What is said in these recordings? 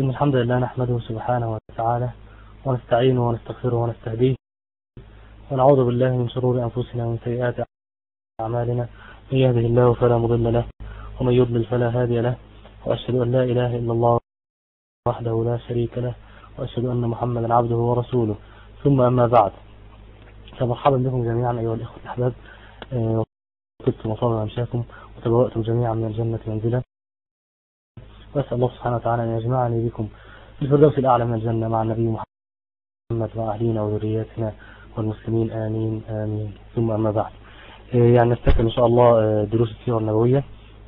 إن الحمد لله نحمده سبحانه وتعالى ونستعينه ونستغفره ونستهديه ونعوذ بالله من شرور أنفسنا ومن سيئات أعمالنا من يهده الله فلا مضل له ومن يضلل فلا هادي له وأشهد أن لا إله إلا الله وحده لا شريك له وأشهد أن محمدا عبده ورسوله ثم أما بعد فمرحبا بكم جميعا أيها الإخوة الأحباب وطبتم وطاب أمشاكم وتبوأتم جميعا من الجنة منزلا وأسأل الله سبحانه وتعالى أن يجمعني بكم في الفردوس الأعلى من الجنة مع النبي محمد وأهلينا وذرياتنا والمسلمين آمين آمين ثم أما بعد يعني نستكمل إن شاء الله دروس السيرة النبوية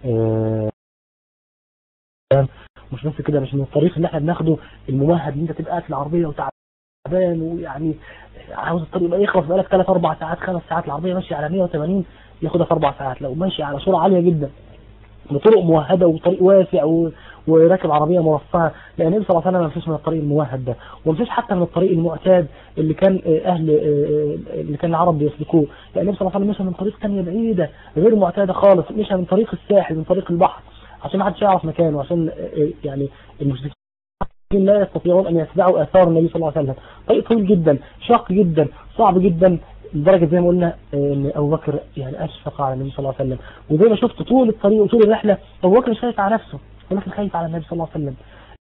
مش بس كده مش من الطريق اللي احنا بناخده الممهد ان انت تبقى قاعد في العربية وتعبان ويعني عاوز الطريق يبقى يخلص بقالك 3 4 ساعات 5 ساعات العربية ماشية على 180 ياخدها في 4 ساعات لو ماشي على سرعة عالية جدا بطرق موهدة وطريق واسع و... وراكب عربية مرفهة لأن النبي صلى الله عليه وسلم ما مشيش من الطريق الموهد ده ومشيش حتى من الطريق المعتاد اللي كان أهل اللي كان العرب بيسلكوه لأن النبي صلى الله عليه وسلم مشى من طريق ثانية بعيدة غير معتادة خالص مشى من طريق الساحل من طريق البحر عشان ما حدش يعرف مكانه عشان يعني المشركين لا يستطيعون أن يتبعوا آثار النبي صلى الله عليه وسلم طريق طويل جدا شاق جدا صعب جدا لدرجة زي ما قلنا ان ابو بكر يعني اشفق على النبي صلى الله عليه وسلم وزي ما شفت طول الطريق وطول الرحلة ابو بكر مش خايف على نفسه ولكن خايف على النبي صلى الله عليه وسلم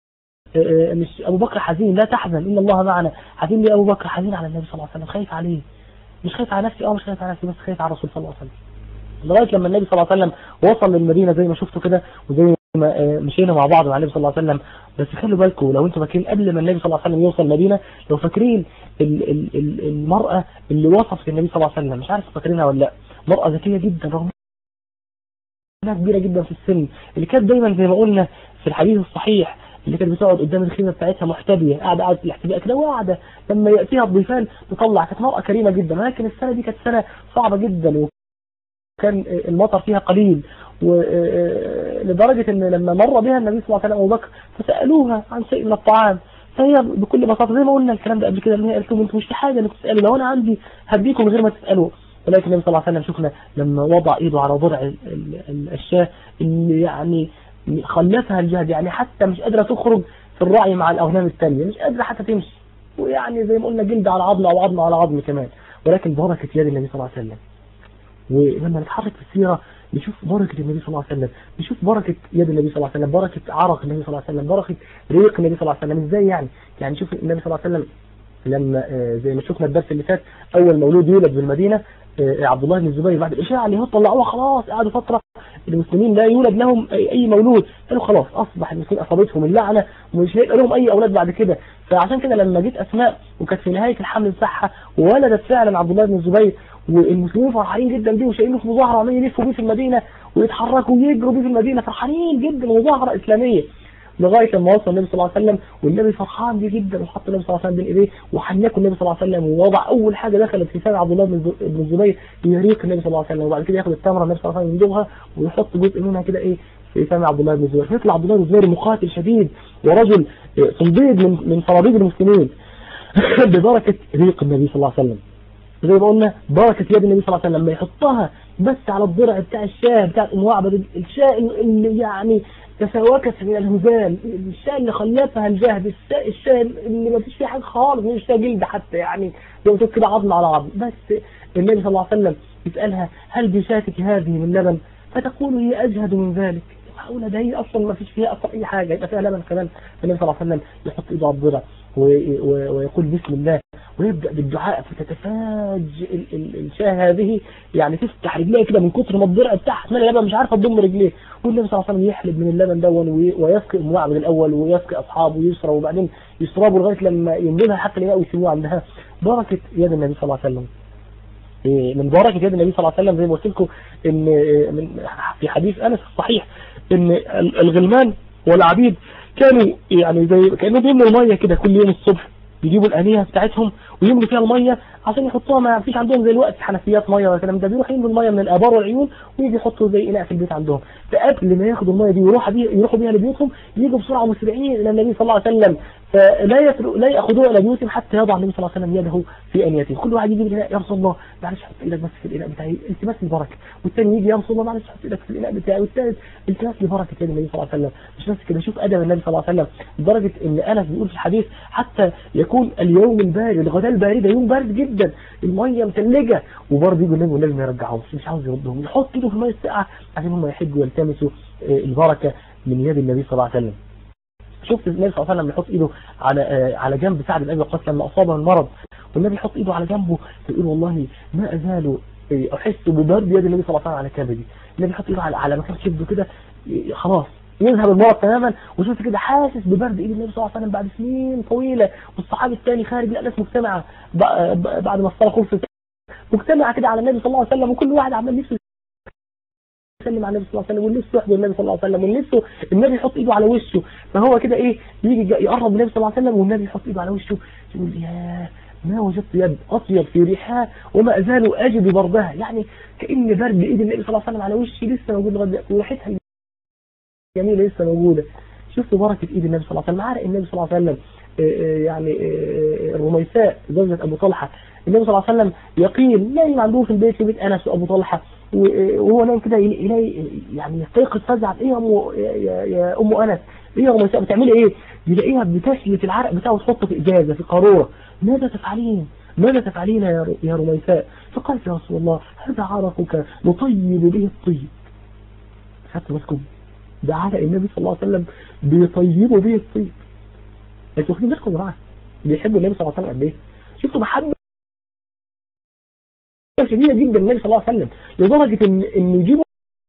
مش ابو بكر حزين لا تحزن ان الله معنا حزين ليه ابو بكر حزين على النبي صلى الله عليه وسلم خايف عليه مش خايف على نفسي اه مش خايف على نفسي بس خايف على الرسول صلى الله عليه وسلم لغاية لما النبي صلى الله عليه وسلم وصل للمدينة زي ما شفتوا كده وزي ما مشينا مع بعض مع النبي صلى الله عليه وسلم بس خلوا بالكم لو انتم فاكرين قبل ما النبي صلى الله عليه وسلم يوصل المدينة لو فاكرين ال ال ال المرأة اللي وصفت النبي صلى الله عليه وسلم مش عارف فاكرينها ولا لا مرأة ذكية جدا رغم انها كبيرة جدا في السن اللي كانت دايما زي ما قلنا في الحديث الصحيح اللي كانت بتقعد قدام الخيمة بتاعتها محتبية قاعدة قاعدة في الاحتباء كده وقاعدة لما يأتيها الضيفان تطلع كانت مرأة كريمة جدا ولكن السنة دي كانت سنة صعبة جدا وكان المطر فيها قليل ولدرجة ان لما مر بها النبي صلى الله عليه وسلم ابو بكر فسألوها عن شيء من الطعام فهي بكل بساطة زي ما قلنا الكلام ده قبل كده ان هي قالت لهم انتوا مش في حاجة انكم تسألوا لو انا عندي هديكم من غير ما تسألوا ولكن النبي صلى الله عليه وسلم شفنا لما وضع ايده على ضرع الشاه اللي يعني خلتها الجهد يعني حتى مش قادرة تخرج في الرعي مع الاغنام الثانية مش قادرة حتى تمشي ويعني زي ما قلنا جلد على عظم او عظم على عظم كمان ولكن بركة يد النبي صلى الله عليه وسلم ولما نتحرك في السيرة نشوف بركة النبي صلى الله عليه وسلم نشوف بركة يد النبي صلى الله عليه وسلم بركة عرق النبي صلى الله عليه وسلم بركة ريق النبي صلى الله عليه وسلم ازاي يعني يعني شوف النبي صلى الله عليه وسلم لما زي ما شفنا الدرس اللي فات اول مولود يولد في المدينة عبد الله بن الزبير بعد الاشاعة اللي هو طلعوها خلاص قعدوا فترة المسلمين لا يولد لهم اي مولود قالوا خلاص اصبح المسلمين اصابتهم اللعنة ومش هيبقى لهم اي اولاد بعد كده فعشان كده لما جيت اسماء وكانت في نهاية الحمل بتاعها وولدت فعلا عبد الله بن الزبير والمسلمين فرحانين جدا بيه وشايلينه في مظاهرة وعمالين يلفوا بيه في المدينة ويتحركوا ويجروا بيه في المدينة فرحانين جدا مظاهرة إسلامية لغاية لما وصل النبي صلى الله عليه وسلم والنبي فرحان بيه جدا وحط النبي صلى الله عليه وسلم بين ايديه وحنكه النبي صلى الله عليه وسلم ووضع اول حاجة دخلت في فم عبد الله بن الزبير يريق النبي صلى الله عليه وسلم وبعد كده ياخد التمرة النبي صلى الله عليه وسلم يندوبها ويحط جزء منها كده ايه في فم عبد الله بن الزبير فيطلع عبد الله بن الزبير مقاتل شديد ورجل صنديد من من صناديد المسلمين ببركة ريق النبي صلى الله عليه وسلم زي ما قلنا بركة يد النبي صلى الله عليه وسلم لما يحطها بس على الضرع بتاع الشاه بتاع ام وعبد الشاه اللي يعني تساوكت من الهزال الشاه اللي خلفها الجهد الشاه اللي ما فيش فيه حاجه خالص مش شاه جلد حتى يعني زي ما تقول كده عظم على عظم بس النبي صلى الله عليه وسلم يسألها هل بشاتك هذه من لبن فتقول هي أجهد من ذلك معقولة ده هي أصلا ما فيش فيها أصلا أي حاجة يبقى فيها لبن كمان النبي صلى الله عليه وسلم يحط إيده على الضرع ويقول بسم الله ويبدأ بالدعاء فتتفاج الشاه هذه يعني تفتح رجليها كده من كتر ما الضرع بتاعها اسمها اللبن مش عارفه تضم رجليه والنبي صلى الله عليه وسلم يحلب من اللبن دون ويسقي ام معبد الاول ويسقي اصحابه ويشرب وبعدين يشربوا لغايه لما يملها حتى الاناء ويسيبوه عندها بركه يد النبي صلى الله عليه وسلم من بركة يد النبي صلى الله عليه وسلم زي ما قلت لكم ان من في حديث انس الصحيح ان الغلمان والعبيد كانوا يعني زي كانوا بيملوا الميه كده كل يوم الصبح يجيبوا الانيه بتاعتهم ويملوا فيها الميه عشان يحطوها ما فيش عندهم زي الوقت حنفيات ميه ولا الكلام ده بيروحوا يملوا الميه من الابار والعيون ويجي يحطوا زي اناء في البيت عندهم فقبل ما ياخدوا الميه دي ويروحوا بيها يروحوا بيها لبيوتهم يجوا بسرعه مسرعين الى النبي صلى الله عليه وسلم فلا يترك لا ياخذوه الى بيوتهم حتى يضع النبي صلى الله عليه وسلم يده في انيته كل واحد يجي الاناء يا رسول الله معلش حط ايدك بس في الاناء بتاعي التماس البركه والثاني يجي يا رسول الله معلش حط ايدك في الاناء بتاعي والثالث التماس البركه كده النبي صلى الله عليه وسلم مش بس كده شوف ادب النبي صلى الله عليه وسلم لدرجه ان انس بيقول في الحديث حتى يكون اليوم البارد الغداء البارده يوم بارد جدا الميه مثلجه وبرضه يجوا النبي والنبي ما يرجعوش مش عاوز يردهم يحط ايده في الميه الساقعه عشان هم يحبوا يلتمسوا البركه من يد النبي صلى الله عليه وسلم شفت النبي صلى الله عليه وسلم يحط ايده على على جنب سعد بن ابي وقاص لما اصابه المرض والنبي يحط ايده على جنبه فيقول والله ما ازال احس ببرد يد النبي صلى الله عليه وسلم على كبدي النبي يحط ايده على على مكان شده كده خلاص يذهب المرض تماما وشفت كده حاسس ببرد ايد النبي صلى الله عليه وسلم بعد سنين طويله والصحابي الثاني خارج لا ناس مجتمعه بعد ما الصلاه خلصت مجتمعه كده على النبي صلى الله عليه وسلم وكل واحد عمال نفسه يسلم على النبي صلى الله عليه وسلم والنفس يحضر النبي صلى الله عليه وسلم والنفس النبي يحط ايده على وشه فهو كده ايه يجي يقرب النبي صلى الله عليه وسلم والنبي يحط ايده على وشه يقول يا ما وجدت يد اطيب في ريحها وما ازال اجد بردها يعني كان برد ايد النبي صلى الله عليه وسلم على وشي لسه موجود لغايه دلوقتي وريحتها جميله لسه موجوده شفتوا بركه ايد النبي صلى الله عليه وسلم عارف النبي صلى الله عليه وسلم يعني رميساء زوجة ابو طلحه النبي صلى الله عليه وسلم يقين نايم عنده في البيت في بيت انس وابو طلحه وهو نايم كده يلاقي يعني يستيقظ فزع ايه يا ام يا, يا ام انس ايه يا رميساء بتعملي ايه يلاقيها بتسلت العرق بتاعه وتحطه في اجازه في قاروره ماذا تفعلين ماذا تفعلين يا يا رميساء فقالت يا رسول الله هذا عرقك نطيب به الطيب خدت بالكم ده عرق النبي صلى الله عليه وسلم بيطيبوا به الطيب انتوا واخدين بالكم معاه بيحبوا النبي صلى الله عليه وسلم قد ايه شفتوا محبه شديده جدا النبي صلى الله عليه وسلم لدرجه ان ان يجيبوا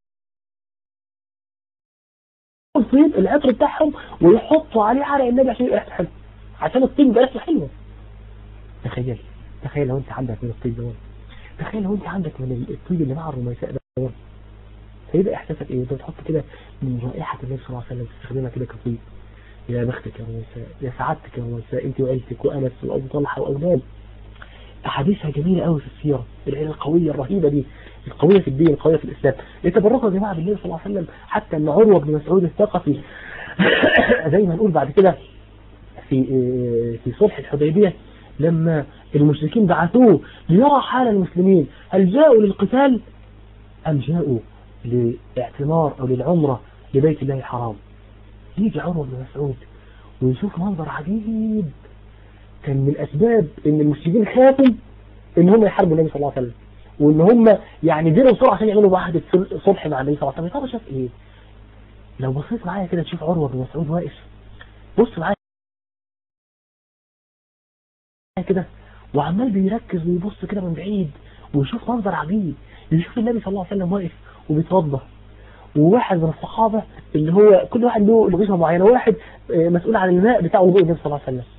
الطيب العطر بتاعهم ويحطوا عليه عرق النبي عشان يبقى ريحته حلوه عشان الطيب يبقى ريحته حلوه تخيل تخيل لو انت عندك من الطيب ده تخيل لو انت عندك من الطيب اللي مع الرميساء ده هيبقى احساسك ايه انت بتحط كده من رائحه النبي صلى الله عليه وسلم تستخدمها كده كطيب يا بختك يا رميساء يا سعادتك يا رميساء انت وعيلتك وانس وابو طلحه واولاد احاديثها جميله قوي في السيره العيله القويه الرهيبه دي القويه في الدين القويه في الاسلام يتبركوا يا جماعه بالنبي صلى الله عليه وسلم حتى ان عروه بن مسعود الثقفي زي ما نقول بعد كده في في صلح الحديبيه لما المشركين بعثوه ليرى حال المسلمين هل جاءوا للقتال ام جاءوا لاعتمار او للعمره لبيت الله الحرام يجي عروه بن مسعود ويشوف منظر عجيب كان من اسباب ان المسلمين خافوا ان هم يحاربوا النبي صلى الله عليه وسلم وان هم يعني جروا بسرعه عشان يعملوا معاهده صلح مع النبي صلى الله عليه وسلم طب شاف ايه لو بصيت معايا كده تشوف عروه بن مسعود واقف بص معايا كده وعمال بيركز ويبص كده من بعيد ويشوف منظر عجيب يشوف النبي صلى الله عليه وسلم واقف وبيتوضى وواحد من الصحابة اللي هو كل واحد له لغيشة معينة واحد مسؤول عن الماء بتاع وضوء النبي صلى الله عليه وسلم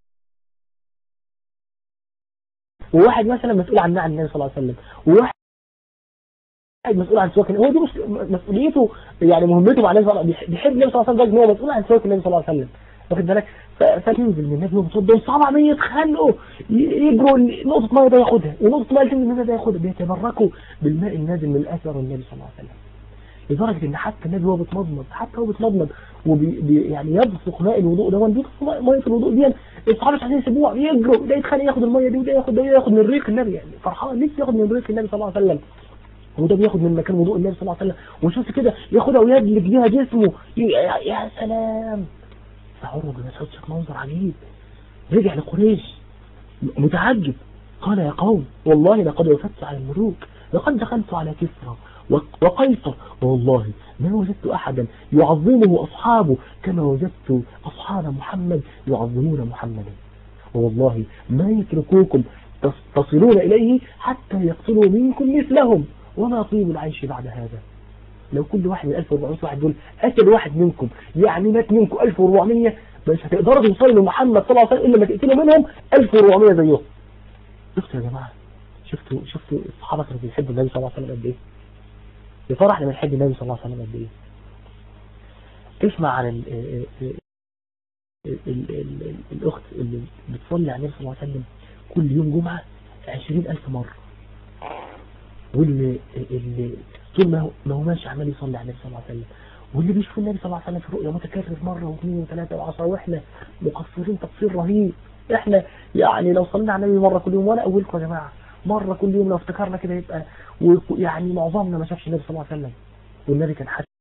وواحد مثلا مسؤول عن ماء النبي صلى الله عليه وسلم وواحد مسؤول عن سواك هو دي مش مسؤوليته يعني مهمته مع النبي صلى الله عليه وسلم بيحب النبي صلى الله عليه وسلم ان هو مسؤول عن سواك النبي صلى الله عليه وسلم واخد بالك فتنزل من النبي وبتصد والصحابه عمالين يتخانقوا يجروا نقطه ميه ده ياخدها ونقطه ميه تنزل من ده ياخدها بيتبركوا بالماء النازل من اثر النبي صلى الله عليه وسلم لدرجة ان حتى النبي هو بيتمضمض حتى هو بيتمضمض وبي يعني يبصق ماء الوضوء ده وان ميه الوضوء دي الصحابه مش عايزين يسيبوها يجروا ده يتخانق ياخد الميه دي وده ياخد ده ياخد من ريق النبي يعني فرحان نفسه ياخد من ريق النبي صلى الله عليه وسلم وده بياخد من مكان وضوء النبي صلى الله عليه وسلم وشفت كده ياخدها ويدلك بيها جسمه يا سلام فعروه بن مسعود شاف منظر عجيب رجع لقريش متعجب قال يا قوم والله لقد وفدت على الملوك لقد دخلت على كسرى وقيصر والله ما وجدت أحدا يعظمه أصحابه كما وجدت أصحاب محمد يعظمون محمدا والله ما يتركوكم تصلون إليه حتى يقتلوا منكم مثلهم وما طيب العيش بعد هذا لو كل واحد من 1400 واحد دول قتل واحد منكم يعني مات منكم 1400 مش هتقدروا توصلوا لمحمد صلى الله عليه وسلم إلا ما تقتلوا منهم 1400 زيهم شفتوا يا جماعة شفتوا شفتوا الصحابة كانوا بيحبوا النبي صلى الله عليه وسلم قد ايه يفرح لما نحب النبي صلى الله عليه وسلم قد ايه اسمع عن ال ال ال ال الأخت اللي بتصلي على النبي صلى الله عليه وسلم كل يوم جمعة عشرين ألف مرة واللي اللي طول ما هو, ما هو ماشي عمال يصلي على النبي صلى الله عليه وسلم واللي بيشوف النبي صلى الله عليه وسلم في الرؤيا متكرر مرة واثنين وثلاثة وعشرة واحنا مقصرين تقصير رهيب احنا يعني لو صلينا على النبي مرة كل يوم ولا اولكم يا جماعة مرة كل يوم لو افتكرنا كده يبقى يعني معظمنا ما شافش النبي صلى الله عليه وسلم والنبي كان حد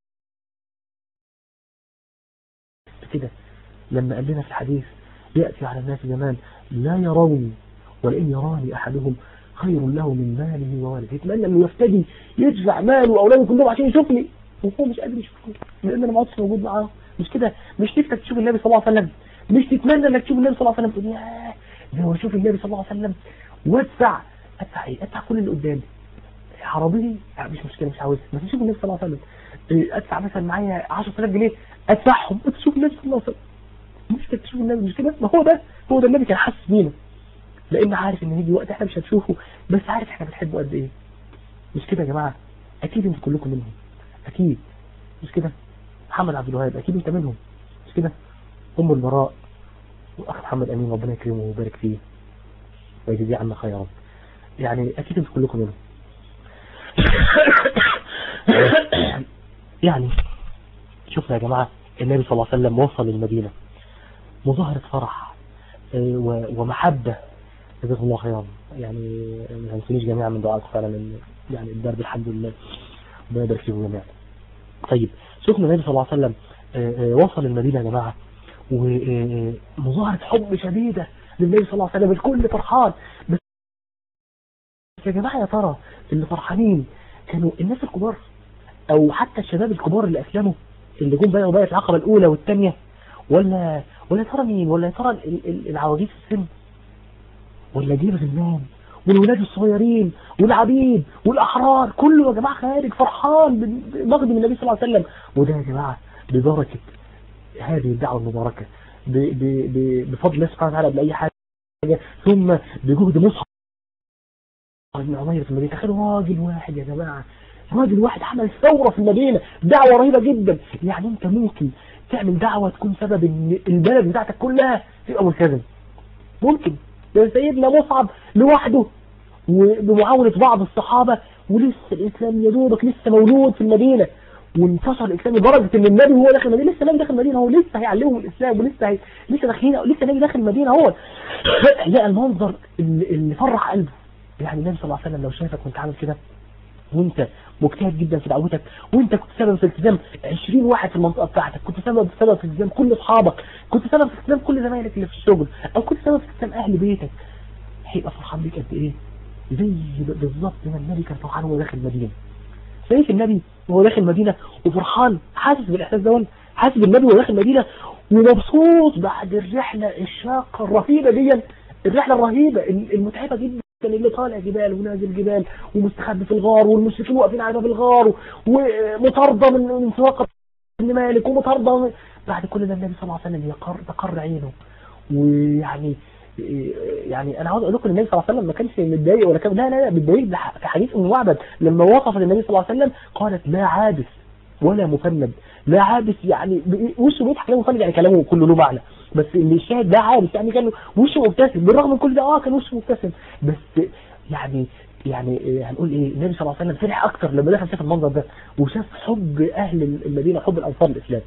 كده لما قال لنا في الحديث يأتي على الناس زمان لا يروني ولئن يراني أحدهم خير له من ماله وولده يتمنى انه يفتدي يدفع ماله واولاده كلهم عشان يشوفني وهو مش قادر يشوفني لان انا ما عدتش موجود معاه مش كده مش نفسك تشوف النبي صلى الله عليه وسلم مش تتمنى انك تشوف النبي صلى الله عليه وسلم تقول ياه لو اشوف النبي صلى الله عليه وسلم وادفع ادفع ايه ادفع كل اللي قدامي عربي مش مشكله مش عاوزها بس اشوف النبي صلى الله عليه وسلم ادفع مثلا معايا 10000 جنيه ادفعهم تشوف النبي صلى الله عليه وسلم مش تشوف النبي مش كده ما هو ده هو ده النبي كان حاسس بينا لان عارف ان هيجي وقت احنا مش هنشوفه بس عارف احنا بنحبه قد ايه مش كده يا جماعه اكيد انتوا كلكم منهم اكيد مش كده محمد عبد الوهاب اكيد انت منهم مش كده ام البراء واخ محمد امين ربنا يكرمه ويبارك فيه ويجزيه عنا خيرا يعني اكيد انتوا كلكم منهم يعني شوفنا يا جماعه النبي صلى الله عليه وسلم وصل المدينه مظاهره فرح ومحبه جزاكم الله خيرا يعني ما تنسونيش جميعا من دعائكم فعلا يعني الدرب الحمد لله ربنا يبارك فيكم جميعا طيب شفنا النبي صلى الله عليه وسلم وصل المدينة يا جماعة ومظاهرة حب شديدة للنبي صلى الله عليه وسلم الكل فرحان بس يا جماعة يا ترى اللي فرحانين كانوا الناس الكبار او حتى الشباب الكبار اللي اسلموا اللي جم بقى وبقت العقبة الاولى والثانية ولا ولا ترى مين ولا ترى العواجيز في السن ولا جيب غلمان والولاد الصغيرين والعبيد والأحرار كله يا جماعة خارج فرحان بمقدم النبي صلى الله عليه وسلم وده يا جماعة ببركة هذه الدعوة المباركة بفضل الله سبحانه وتعالى بأي حاجة ثم بجهد مصحف بن عمير في المدينة تخيلوا راجل واحد يا جماعة راجل واحد عمل ثورة في المدينة دعوة رهيبة جدا يعني انت ممكن تعمل دعوة تكون سبب ان البلد بتاعتك كلها تبقى ملتزم ممكن ده سيدنا مصعب لوحده وبمعاونة بعض الصحابة ولسه الإسلام يدوبك لسه مولود في المدينة وانتشر الإسلام لدرجة إن النبي هو داخل المدينة لسه النبي داخل المدينة هو لسه هيعلمهم الإسلام ولسه هي... لسه داخلين لسه النبي داخل المدينة هو لقى المنظر اللي, اللي فرح قلبه يعني النبي صلى الله عليه وسلم لو شافك وانت عامل كده وانت مجتهد جدا في دعوتك وانت كنت سبب في التزام 20 واحد في المنطقه بتاعتك كنت سبب سبب في التزام كل اصحابك كنت سبب في التزام كل زمايلك اللي في الشغل او كنت سبب في التزام اهل بيتك هيبقى فرحان بيك قد ايه زي بالظبط ما النبي كان فرحان وهو داخل المدينه شايف النبي وهو داخل المدينه وفرحان حاسس بالاحساس ده حاسس بالنبي وهو داخل المدينه ومبسوط بعد الرحله الشاقه الرهيبه دي الرحله الرهيبه المتعبه جدا اللي طالع جبال ونازل جبال ومستخبي في الغار والمشركين واقفين على باب الغار ومطارده من من سواقه بن مالك ومطارده من... بعد كل ده النبي صلى الله عليه وسلم يقر تقر عينه ويعني يعني انا عاوز اقول لكم النبي صلى الله عليه وسلم ما كانش متضايق ولا كان لا لا لا متضايق في حديث ام معبد لما وصفت النبي صلى الله عليه وسلم قالت لا عابس ولا مفند لا عابس يعني وشه بيضحك لا مفند يعني كلامه كله له معنى بس اللي الشاهد ده عابس يعني كان وشه مبتسم بالرغم من كل ده اه كان وشه مبتسم بس يعني يعني هنقول ايه النبي صلى الله عليه وسلم فرح اكتر لما دخل شاف المنظر ده وشاف حب اهل المدينه حب الانصار الاسلام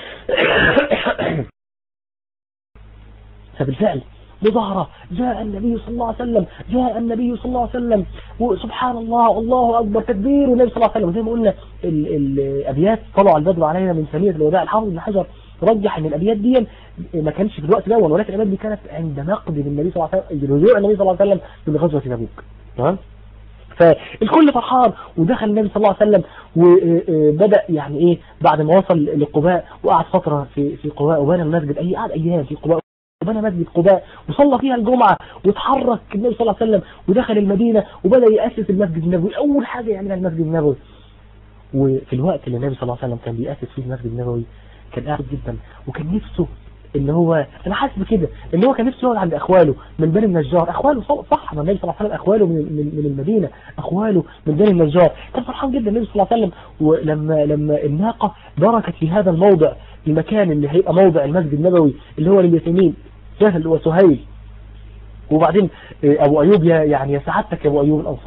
فبالفعل مظاهرة جاء النبي صلى الله عليه وسلم جاء النبي صلى الله عليه وسلم وسبحان الله الله أكبر تكبير والنبي صلى الله عليه وسلم زي ما قلنا الأبيات طلعوا البدر علينا من ثانية الوداع الحافظ بن حجر رجح ان الابيات دي ما كانش في الوقت ده ولكن الابيات دي كانت عند مقدم النبي صلى الله عليه وسلم رجوع النبي صلى الله عليه وسلم من غزوه تبوك تمام فالكل فرحان ودخل النبي صلى الله عليه وسلم وبدأ يعني ايه بعد ما وصل لقباء وقعد فترة في في قباء وبنى المسجد اي قعد ايام في قباء وبنى مسجد قباء وصلى فيها الجمعة وتحرك النبي صلى الله عليه وسلم ودخل المدينة وبدأ يأسس المسجد النبوي أول حاجة يعملها المسجد النبوي وفي الوقت اللي النبي صلى الله عليه وسلم كان بيأسس فيه المسجد النبوي كان قاعد جدا وكان نفسه ان هو انا حاسس بكده ان هو كان نفسه يقعد عند اخواله من بني النجار اخواله صح ما النبي صلى الله عليه وسلم اخواله من من, من المدينه اخواله من بني النجار كان فرحان جدا النبي صلى الله عليه وسلم ولما لما الناقه بركت في هذا الموضع المكان اللي هيبقى موضع المسجد النبوي اللي هو لليتيمين سهل وسهيل وبعدين ابو ايوب يا يعني يا سعادتك يا ابو ايوب الانصاري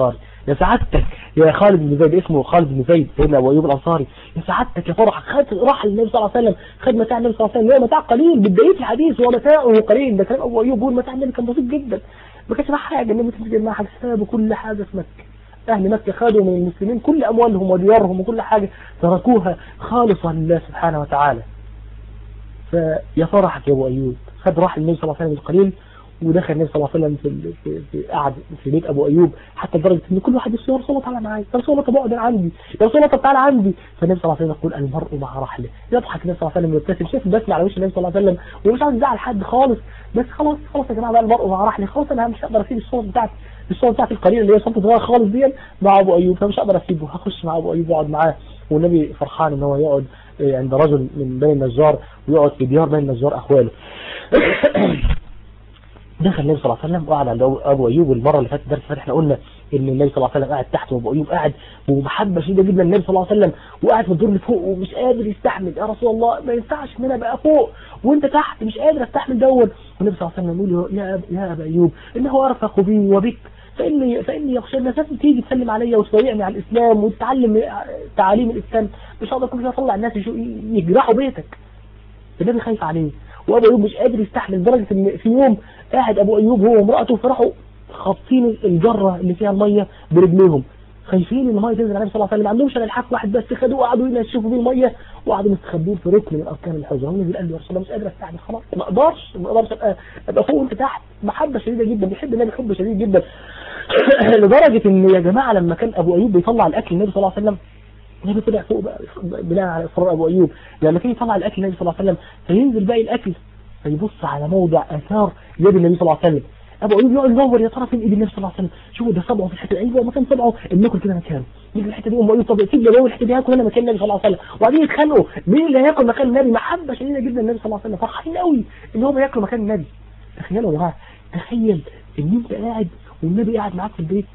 يا سعادتك يا خالد بن زيد اسمه خالد بن زيد سيدنا ابو ايوب الانصاري يا سعادتك يا فرح خد راح النبي صلى الله عليه وسلم خد متاع النبي صلى الله عليه وسلم هو متاع قليل بدايه الحديث هو متاعه قليل ده كلام ابو ايوب بيقول متاع النبي كان بسيط جدا ما كانش معاه حاجه النبي كان معاه حاجه سابوا كل حاجه في مكه أهل مكة خدوا من المسلمين كل أموالهم وديارهم وكل حاجة تركوها خالصا لله سبحانه وتعالى فيا فرحك يا أبو أيوب خد راح النبي صلى الله عليه وسلم القليل ودخل النبي صلى الله عليه وسلم في في في قعد في بيت ابو ايوب حتى لدرجه ان كل واحد يقول يا رسول الله تعالى معايا يا رسول الله طب اقعد عندي يا رسول الله طب تعالى عندي فالنبي صلى الله عليه وسلم يقول المرء مع رحله يضحك النبي صلى الله عليه وسلم ويبتسم شايف البسمه على وش النبي صلى الله عليه وسلم ومش عايز يزعل حد خالص بس خلاص خلاص يا جماعه بقى المرء مع رحله خلاص انا مش هقدر اسيب الصوت بتاعتي الصوت بتاعتي القليله اللي هي صوت صغيره خالص دي مع ابو ايوب فمش هقدر اسيبه هخش مع ابو ايوب واقعد معاه والنبي فرحان ان هو يقعد عند رجل من بني النجار ويقعد في ديار بني النجار اخواله دخل النبي صلى الله عليه وسلم وقعد عند ابو ايوب المره اللي فاتت درس فات احنا قلنا ان النبي صلى الله عليه وسلم قاعد تحت وابو ايوب قاعد ومحبه شديده جدا النبي صلى الله عليه وسلم وقاعد في الدور اللي فوق ومش قادر يستحمل يا رسول الله ما ينفعش ان انا ابقى فوق وانت تحت مش قادر استحمل دور والنبي صلى الله عليه وسلم يقول له يا أب يا ابا ايوب انه ارفق بي وبك فاني فاني يخشى الناس لازم تيجي تسلم عليا وتبايعني على الاسلام وتتعلم تعاليم الاسلام مش هقدر كل شويه اطلع الناس يجرحوا بيتك النبي خايف عليه وابو ايوب مش قادر يستحمل لدرجه ان في يوم قاعد ابو ايوب هو وامراته فراحوا خابطين الجره اللي فيها الميه برجليهم خايفين ان الميه تنزل على النبي صلى الله عليه وسلم ما عندهمش الا الحاف واحد بس خدوه وقعدوا ينشفوا بيه الميه وقعدوا مستخبين في ركن من اركان الحجره النبي قال له يا رسول الله مش قادر استحمل خلاص ما اقدرش ما اقدرش ابقى ابقى فوق وانت تحت محبه شديده جدا بيحب النبي حب شديد جدا لدرجه ان يا جماعه لما كان ابو ايوب بيطلع الاكل النبي صلى الله عليه وسلم النبي طلع فوق بقى بناء على اصرار ابو ايوب لما كان يطلع الاكل النبي صلى الله عليه وسلم فينزل باقي الاكل فيبص على موضع اثار يد النبي صلى الله عليه وسلم ابو ايوب يقعد يدور يا ترى فين ايد النبي صلى الله عليه وسلم شوفوا ده صبعه في الحته دي ايوه مكان صبعه ناكل كده مكانه يجي الحته دي ام ايوب طب سيب لي الحته دي هاكل انا مكان النبي صلى الله عليه وسلم وبعدين يتخانقوا مين اللي هياكل مكان النبي محبه شديده جدا النبي صلى الله عليه وسلم فرحانين قوي ان هم ياكلوا مكان النبي تخيلوا يا جماعه تخيل ان انت قاعد والنبي قاعد معاك في البيت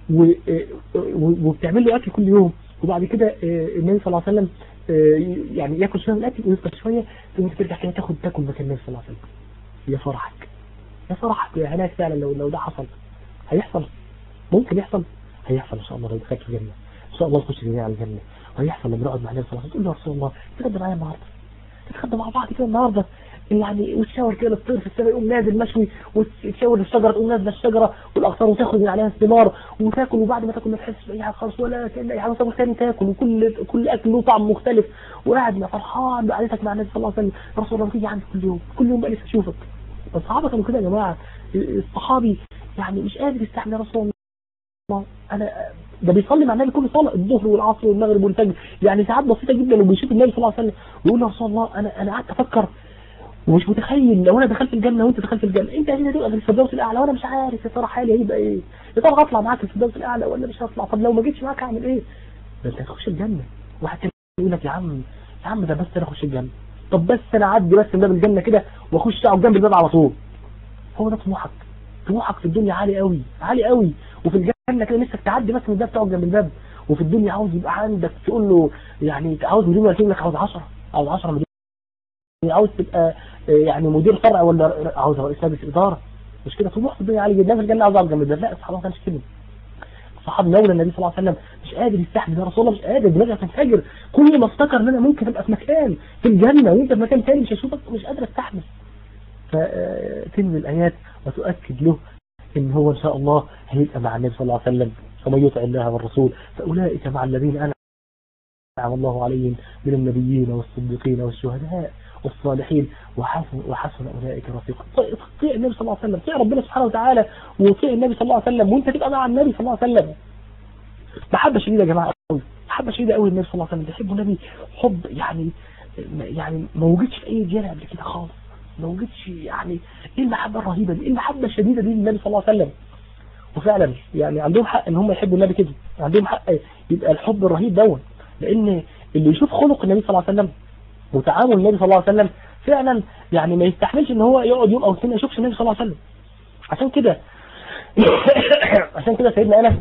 وبتعمل له اكل كل يوم وبعد كده النبي صلى الله عليه وسلم يعني ياكل شويه من الاكل ويفطر شويه ثم ترجع كده تاخد تاكل مكان النبي صلى الله عليه وسلم يا فرحك يا فرحك يا هناك فعلا لو لو ده حصل هيحصل ممكن يحصل هيحصل ان شاء الله لو دخلت الجنه ان شاء الله نخش جميعا على الجنه وهيحصل لما نقعد مع النبي صلى الله عليه وسلم تقول له يا رسول الله تتغدى معايا النهارده تتغدى مع بعض كده النهارده يعني وتشاور كده الطير في السماء يقوم نازل مشوي وتشاور الشجره تقوم نازله الشجره والاغصان وتاخد من عليها الثمار وتاكل وبعد ما تاكل ما تحسش باي حاجه خالص ولا كان اي حاجه طب ثاني تاكل وكل كل اكل له طعم مختلف وقاعد مع فرحان بقعدتك مع النبي صلى الله عليه وسلم يا رسول الله تيجي عندي كل يوم كل يوم بقى لسه اشوفك الصحابه كانوا كده يا جماعه الصحابي يعني مش قادر يستحمل يا رسول الله انا ده بيصلي مع النبي كل صلاه الظهر والعصر والمغرب والفجر يعني ساعات بسيطه جدا وبيشوف النبي صلى الله عليه وسلم ويقول يا رسول الله انا انا قعدت افكر ومش متخيل لو انا دخلت الجنة وانت دخلت الجنة انت عايزين هتبقى في الفردوس الاعلى وانا مش عارف يا ترى حالي هيبقى ايه يا ترى هطلع معاك في الفردوس الاعلى ولا مش هطلع طب لو ما جيتش معاك هعمل ايه ده انت هتخش الجنة واحد كان يقول لك يا عم يا عم ده بس انا اخش الجنة طب بس انا اعدي بس من باب الجنة كده واخش اقعد جنب الباب على طول هو ده طموحك طموحك في الدنيا عالي قوي عالي قوي وفي الجنة كده نفسك تعدي بس من الباب تقعد جنب الباب وفي الدنيا عاوز يبقى عندك تقول له يعني عاوز مليون ولا لك عاوز 10 عاوز 10 مليون عاوز تبقى يعني مدير فرع ولا عاوز رئيس مجلس اداره مش كده طموح في الدنيا عالي جدا في الجنه عاوز اقعد جنب الباب لا الصحابه ما كانش كده الصحابه مولى النبي صلى الله عليه وسلم مش قادر يستحمل يا رسول الله مش قادر دماغي هتنفجر كل ما افتكر ان انا ممكن ابقى في مكان في الجنه وانت في مكان ثاني مش هشوفك مش قادر استحمل فتنزل الايات وتؤكد له ان هو ان شاء الله هيبقى مع النبي صلى الله عليه وسلم ومن يطع الله والرسول فاولئك مع الذين انعم الله عليهم من النبيين والصديقين والشهداء والصالحين وحسن وحسن اولئك رفيقا طيع النبي صلى الله عليه وسلم طيع ربنا سبحانه وتعالى وطيع النبي صلى الله عليه وسلم وانت تبقى مع النبي صلى الله عليه وسلم محبه شديده يا جماعه قوي محبه شديده قوي النبي صلى الله عليه وسلم بيحبوا النبي حب يعني يعني ما وجدش في اي ديانه قبل كده خالص ما وجدش يعني ايه المحبه الرهيبه دي ايه المحبه الشديده دي للنبي صلى الله عليه وسلم وفعلا يعني عندهم حق ان هم يحبوا النبي كده عندهم حق يبقى الحب الرهيب دوت لان اللي يشوف خلق النبي صلى الله عليه وسلم وتعامل النبي صلى الله عليه وسلم فعلا يعني ما يستحملش ان هو يقعد يوم او اثنين ما يشوفش النبي صلى الله عليه وسلم عشان كده عشان كده سيدنا انس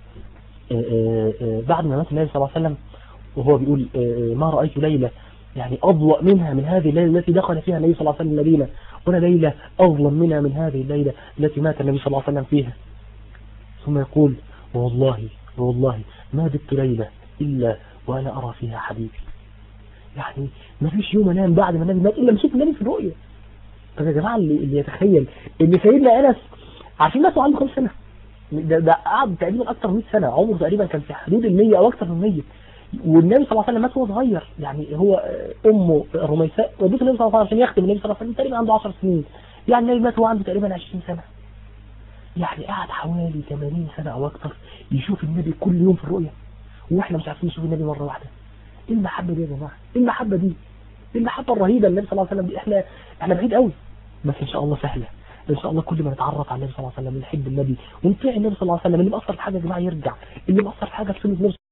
بعد ما مات النبي صلى الله عليه وسلم وهو بيقول ما رأيت ليلة يعني أضوأ منها من هذه الليلة التي دخل فيها النبي صلى الله عليه وسلم المدينة ولا ليلة أظلم منها من هذه الليلة التي مات النبي صلى الله عليه وسلم فيها ثم يقول والله والله ما بت ليلة إلا وأنا أرى فيها حبيبي يعني ما فيش يوم أنام بعد ما النبي مات إلا ما شفت النبي في الرؤية طب يا جماعة اللي, اللي يتخيل إن سيدنا أنس عارفين ماتوا عنده كام سنة ده, ده قعد تقريبا أكتر من 100 سنة عمره تقريبا كان في حدود ال 100 أو أكتر من 100 والنبي صلى الله عليه وسلم مات وهو صغير يعني هو أمه رميساء ودته النبي صلى الله عليه وسلم عشان يخدم النبي صلى الله عليه وسلم تقريبا عنده 10 سنين يعني النبي مات وهو عنده تقريبا 20 سنة يعني قعد حوالي 80 سنة أو أكتر يشوف النبي كل يوم في الرؤية واحنا مش عارفين نشوف النبي مرة واحدة ايه المحبة دي يا جماعة ايه المحبة دي ايه المحبة الرهيبة النبي صلى الله عليه وسلم دي احنا احنا بعيد قوي بس ان شاء الله سهلة ان شاء الله كل ما نتعرف على النبي صلى الله عليه وسلم نحب النبي ونطيع النبي صلى الله عليه وسلم اللي مأثر في حاجة يا جماعة يرجع اللي مأثر في حاجة في سنة النبي صلى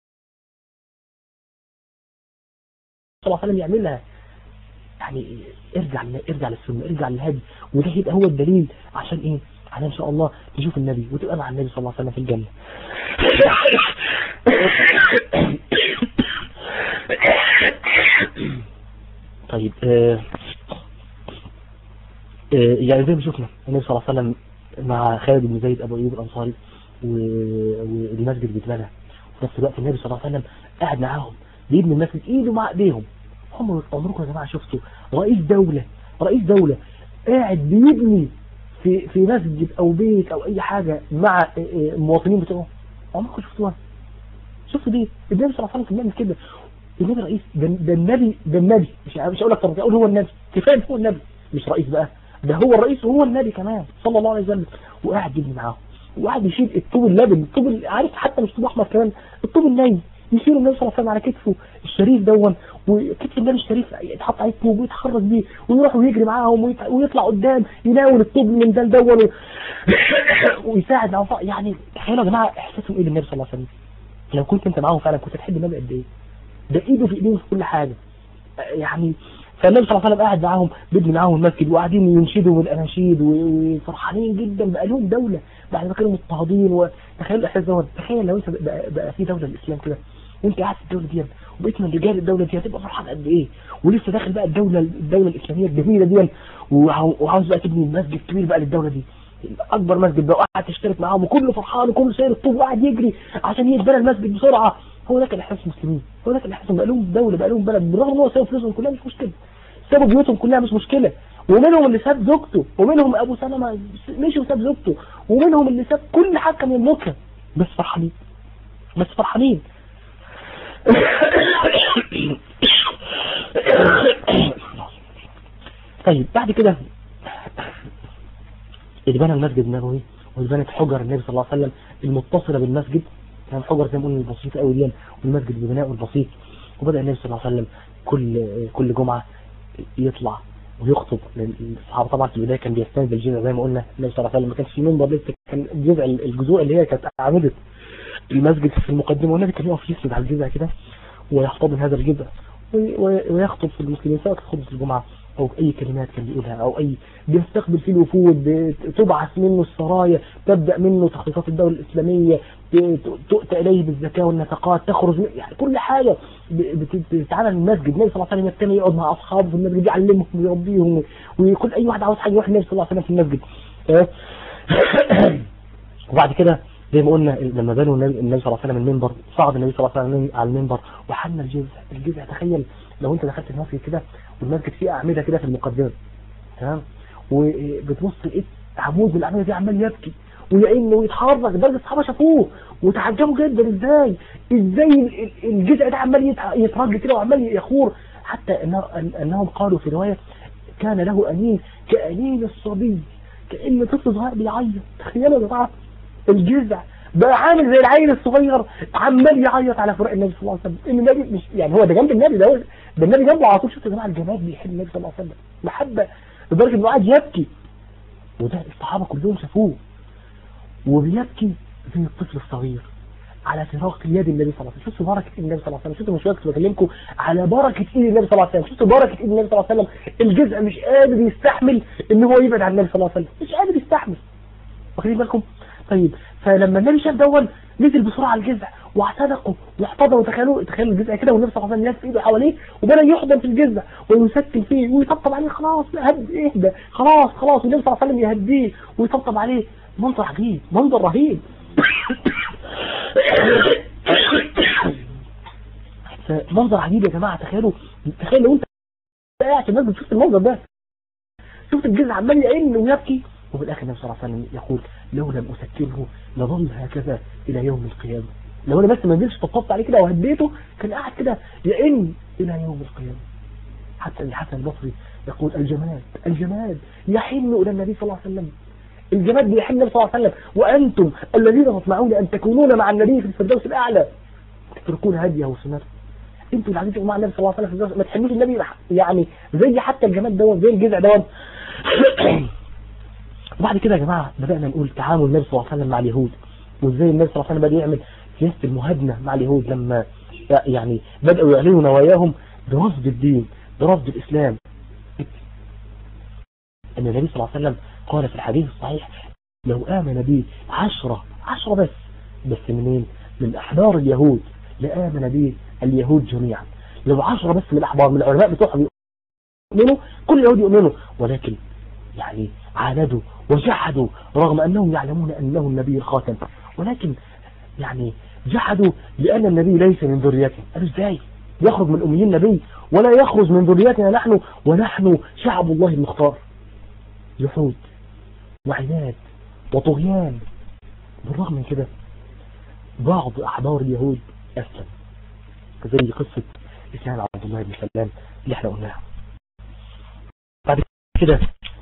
الله عليه وسلم يعملها يعني ارجع ارجع للسنة ارجع للهدي وده يبقى هو الدليل عشان ايه عشان ان شاء الله تشوف النبي وتبقى مع النبي صلى الله عليه وسلم في الجنة طيب آه آه يعني زي ما شفنا النبي صلى الله عليه وسلم مع خالد بن زيد ابو ايوب الانصاري والمسجد بيتبنى وفي نفس الوقت النبي صلى الله عليه وسلم قاعد معاهم بيبني المسجد ايده مع ايديهم هم عمركم يا جماعه شفتوا رئيس دولة رئيس دولة قاعد بيبني في في مسجد او بيت او اي حاجة مع المواطنين بتوعه عمركم شفتوها شفتوا دي النبي صلى الله عليه وسلم كان بيعمل كده النبي رئيس ده, ده النبي ده النبي مش مش هقول لك طب اقول هو النبي كفايه هو النبي مش رئيس بقى ده هو الرئيس وهو النبي كمان صلى الله عليه وسلم وقاعد يبني معاهم وقاعد يشيل الطوب اللبن الطوب عارف حتى مش طوب احمر كمان الطوب الني يشيل النبي صلى الله عليه وسلم على كتفه الشريف دون وكتف النبي الشريف يتحط عليه الطوب ويتحرك بيه ويروح ويجري معاهم ويطلع قدام يناول الطوب من ده لدون ويساعد معاهم يعني تخيلوا يا جماعه احساسهم ايه بالنبي صلى الله عليه وسلم لو كنت انت معاهم فعلا كنت تحب النبي قد ايه ده ايده في ايديهم في كل حاجه يعني فالنبي صلى الله عليه وسلم قاعد معاهم بيبني معاهم المسجد وقاعدين ينشدوا بالاناشيد وفرحانين جدا بقى لهم دوله بعد ما كانوا مضطهدين وتخيل الاحساس دوت تخيل لو انت بقى, بقى في دوله الاسلام كده وانت قاعد في الدوله دي وبقيت من رجال الدوله دي هتبقى فرحان قد ايه ولسه داخل بقى الدوله الدوله الاسلاميه الجميله دي وعاوز بقى تبني مسجد كبير بقى للدوله دي اكبر مسجد بقى قاعد تشترك معاهم وكله فرحان وكله ساير الطوب وقاعد يجري عشان يتبنى المسجد بسرعه هو ده كان احساس المسلمين هو ده كان احساسهم بقى لهم دوله بقى لهم بلد بالرغم ان هو سابوا فلوسهم كلها مش مشكله سابوا بيوتهم كلها مش مشكله ومنهم اللي ساب زوجته ومنهم ابو سلمة مشي وساب زوجته ومنهم اللي ساب كل حاجه كان يملكها بس فرحانين بس فرحانين طيب بعد كده اتبنى المسجد النبوي واتبنت حجر النبي صلى الله عليه وسلم المتصلة بالمسجد كان حجر زي ما قلنا البسيطة قوي دي والمسجد ببنائه البسيط وبدأ النبي صلى الله عليه وسلم كل كل جمعة يطلع ويخطب الصحابة طبعا في البداية كان بيستند بالجذع زي ما قلنا النبي صلى الله عليه وسلم ما كانش في منبر لسه كان الجذع الجذوع اللي هي كانت أعمدة المسجد في المقدمة والنبي كان يقف يسند على الجذع كده ويحتضن هذا الجذع ويخطب في المسلمين سواء خطبة الجمعة او اي كلمات كان بيقولها او اي بيستقبل فيه الوفود تبعث منه السرايا تبدأ منه تخطيطات الدولة الاسلامية تؤتى اليه بالزكاة والنفقات تخرج يعني كل حاجة بتتعامل المسجد النبي صلى الله عليه وسلم كان يقعد مع اصحابه في المسجد يعلمهم ويربيهم وكل اي واحد عاوز حاجة يروح النبي صلى الله عليه وسلم في المسجد وبعد كده زي ما قلنا لما بنوا النبي صلى الله عليه وسلم المنبر صعد النبي صلى الله عليه وسلم على المنبر وحن الجذع الجذع تخيل لو انت دخلت المسجد كده والمسجد فيه اعمده كده في المقدمه تمام وبتبص لقيت عمود من الاعمده دي عمال يبكي ويئن ويتحرك درجه الصحابه شافوه وتعجبوا جدا ازاي ازاي الجذع ده عمال يترج كده وعمال يخور حتى انهم قالوا في روايه كان له انين كانين الصبي كان طفل صغير بيعيط تخيلوا يا جماعه الجذع بقى عامل زي العيل الصغير عمال يعيط على فراق النبي صلى الله عليه وسلم ان النبي مش يعني هو ده جنب النبي ده ده النبي جنبه على طول شفتوا يا جماعه الجمال بيحب النبي صلى الله عليه وسلم محبه لدرجه انه قاعد يبكي وده الصحابه كلهم شافوه وبيبكي زي الطفل الصغير على فراق يد النبي صلى الله عليه وسلم شفتوا بركه ايد النبي صلى الله عليه وسلم شفتوا مش وقت بكلمكم على بركه ايد النبي صلى الله عليه وسلم شفتوا بركه ايد النبي صلى الله عليه وسلم الجزء مش قادر يستحمل ان هو يبعد عن النبي صلى الله عليه وسلم مش قادر يستحمل واخدين بالكم طيب فلما النبي شاف دون نزل بسرعة على الجذع واعتنقه واحتضن وتخيلوا تخيلوا الجذع كده والنبي صلى الله عليه وسلم في ايده حواليه وبدا يحضن في الجذع ويسكن فيه ويطبطب عليه خلاص هد اهدى خلاص خلاص والنبي صلى الله عليه وسلم يهديه ويطبطب عليه منظر عجيب منظر رهيب منظر عجيب يا جماعة تخيلوا تخيل لو انت قاعد في المسجد شفت المنظر ده شفت الجزء عمال يعين ويبكي وفي الاخر النبي صلى الله عليه وسلم يقول لو لم اسكنه لظل هكذا الى يوم القيامة لو انا بس ما نزلتش طبطبت عليه كده وهديته كان قاعد كده يئن الى يوم القيامة حتى الحسن البصري يقول الجماد الجماد يحن الى النبي صلى الله عليه وسلم الجماد بيحن النبي صلى الله عليه وسلم وانتم الذين تطمعون ان تكونون مع النبي في الفردوس الاعلى تتركون هديه وسنته انتوا اللي عايزين مع النبي صلى الله عليه وسلم ما تحنوش النبي يعني زي حتى الجماد دوت زي الجذع دوت وبعد كده يا جماعه بدانا نقول تعامل النبي صلى الله عليه وسلم مع اليهود وازاي النبي صلى الله عليه وسلم بدا يعمل سياسه المهادنه مع اليهود لما يعني بداوا يعلنوا نواياهم برفض الدين برفض الاسلام ان النبي صلى الله عليه وسلم قال في الحديث الصحيح لو آمن بي عشرة عشرة بس بس منين من أحبار اليهود لآمن بي اليهود جميعا لو عشرة بس من الأحبار من العلماء بتوعهم يؤمنوا كل اليهود يؤمنوا ولكن يعني عاندوا وجحدوا رغم أنهم يعلمون أنه النبي الخاتم ولكن يعني جحدوا لأن النبي ليس من ذريته قالوا ازاي يخرج من أميين النبي ولا يخرج من ذريتنا نحن ونحن شعب الله المختار جحود وعناد وطغيان بالرغم من كده بعض أحبار اليهود أسلم زي قصة إسلام عبد الله بن سلام اللي احنا قلناها بعد كده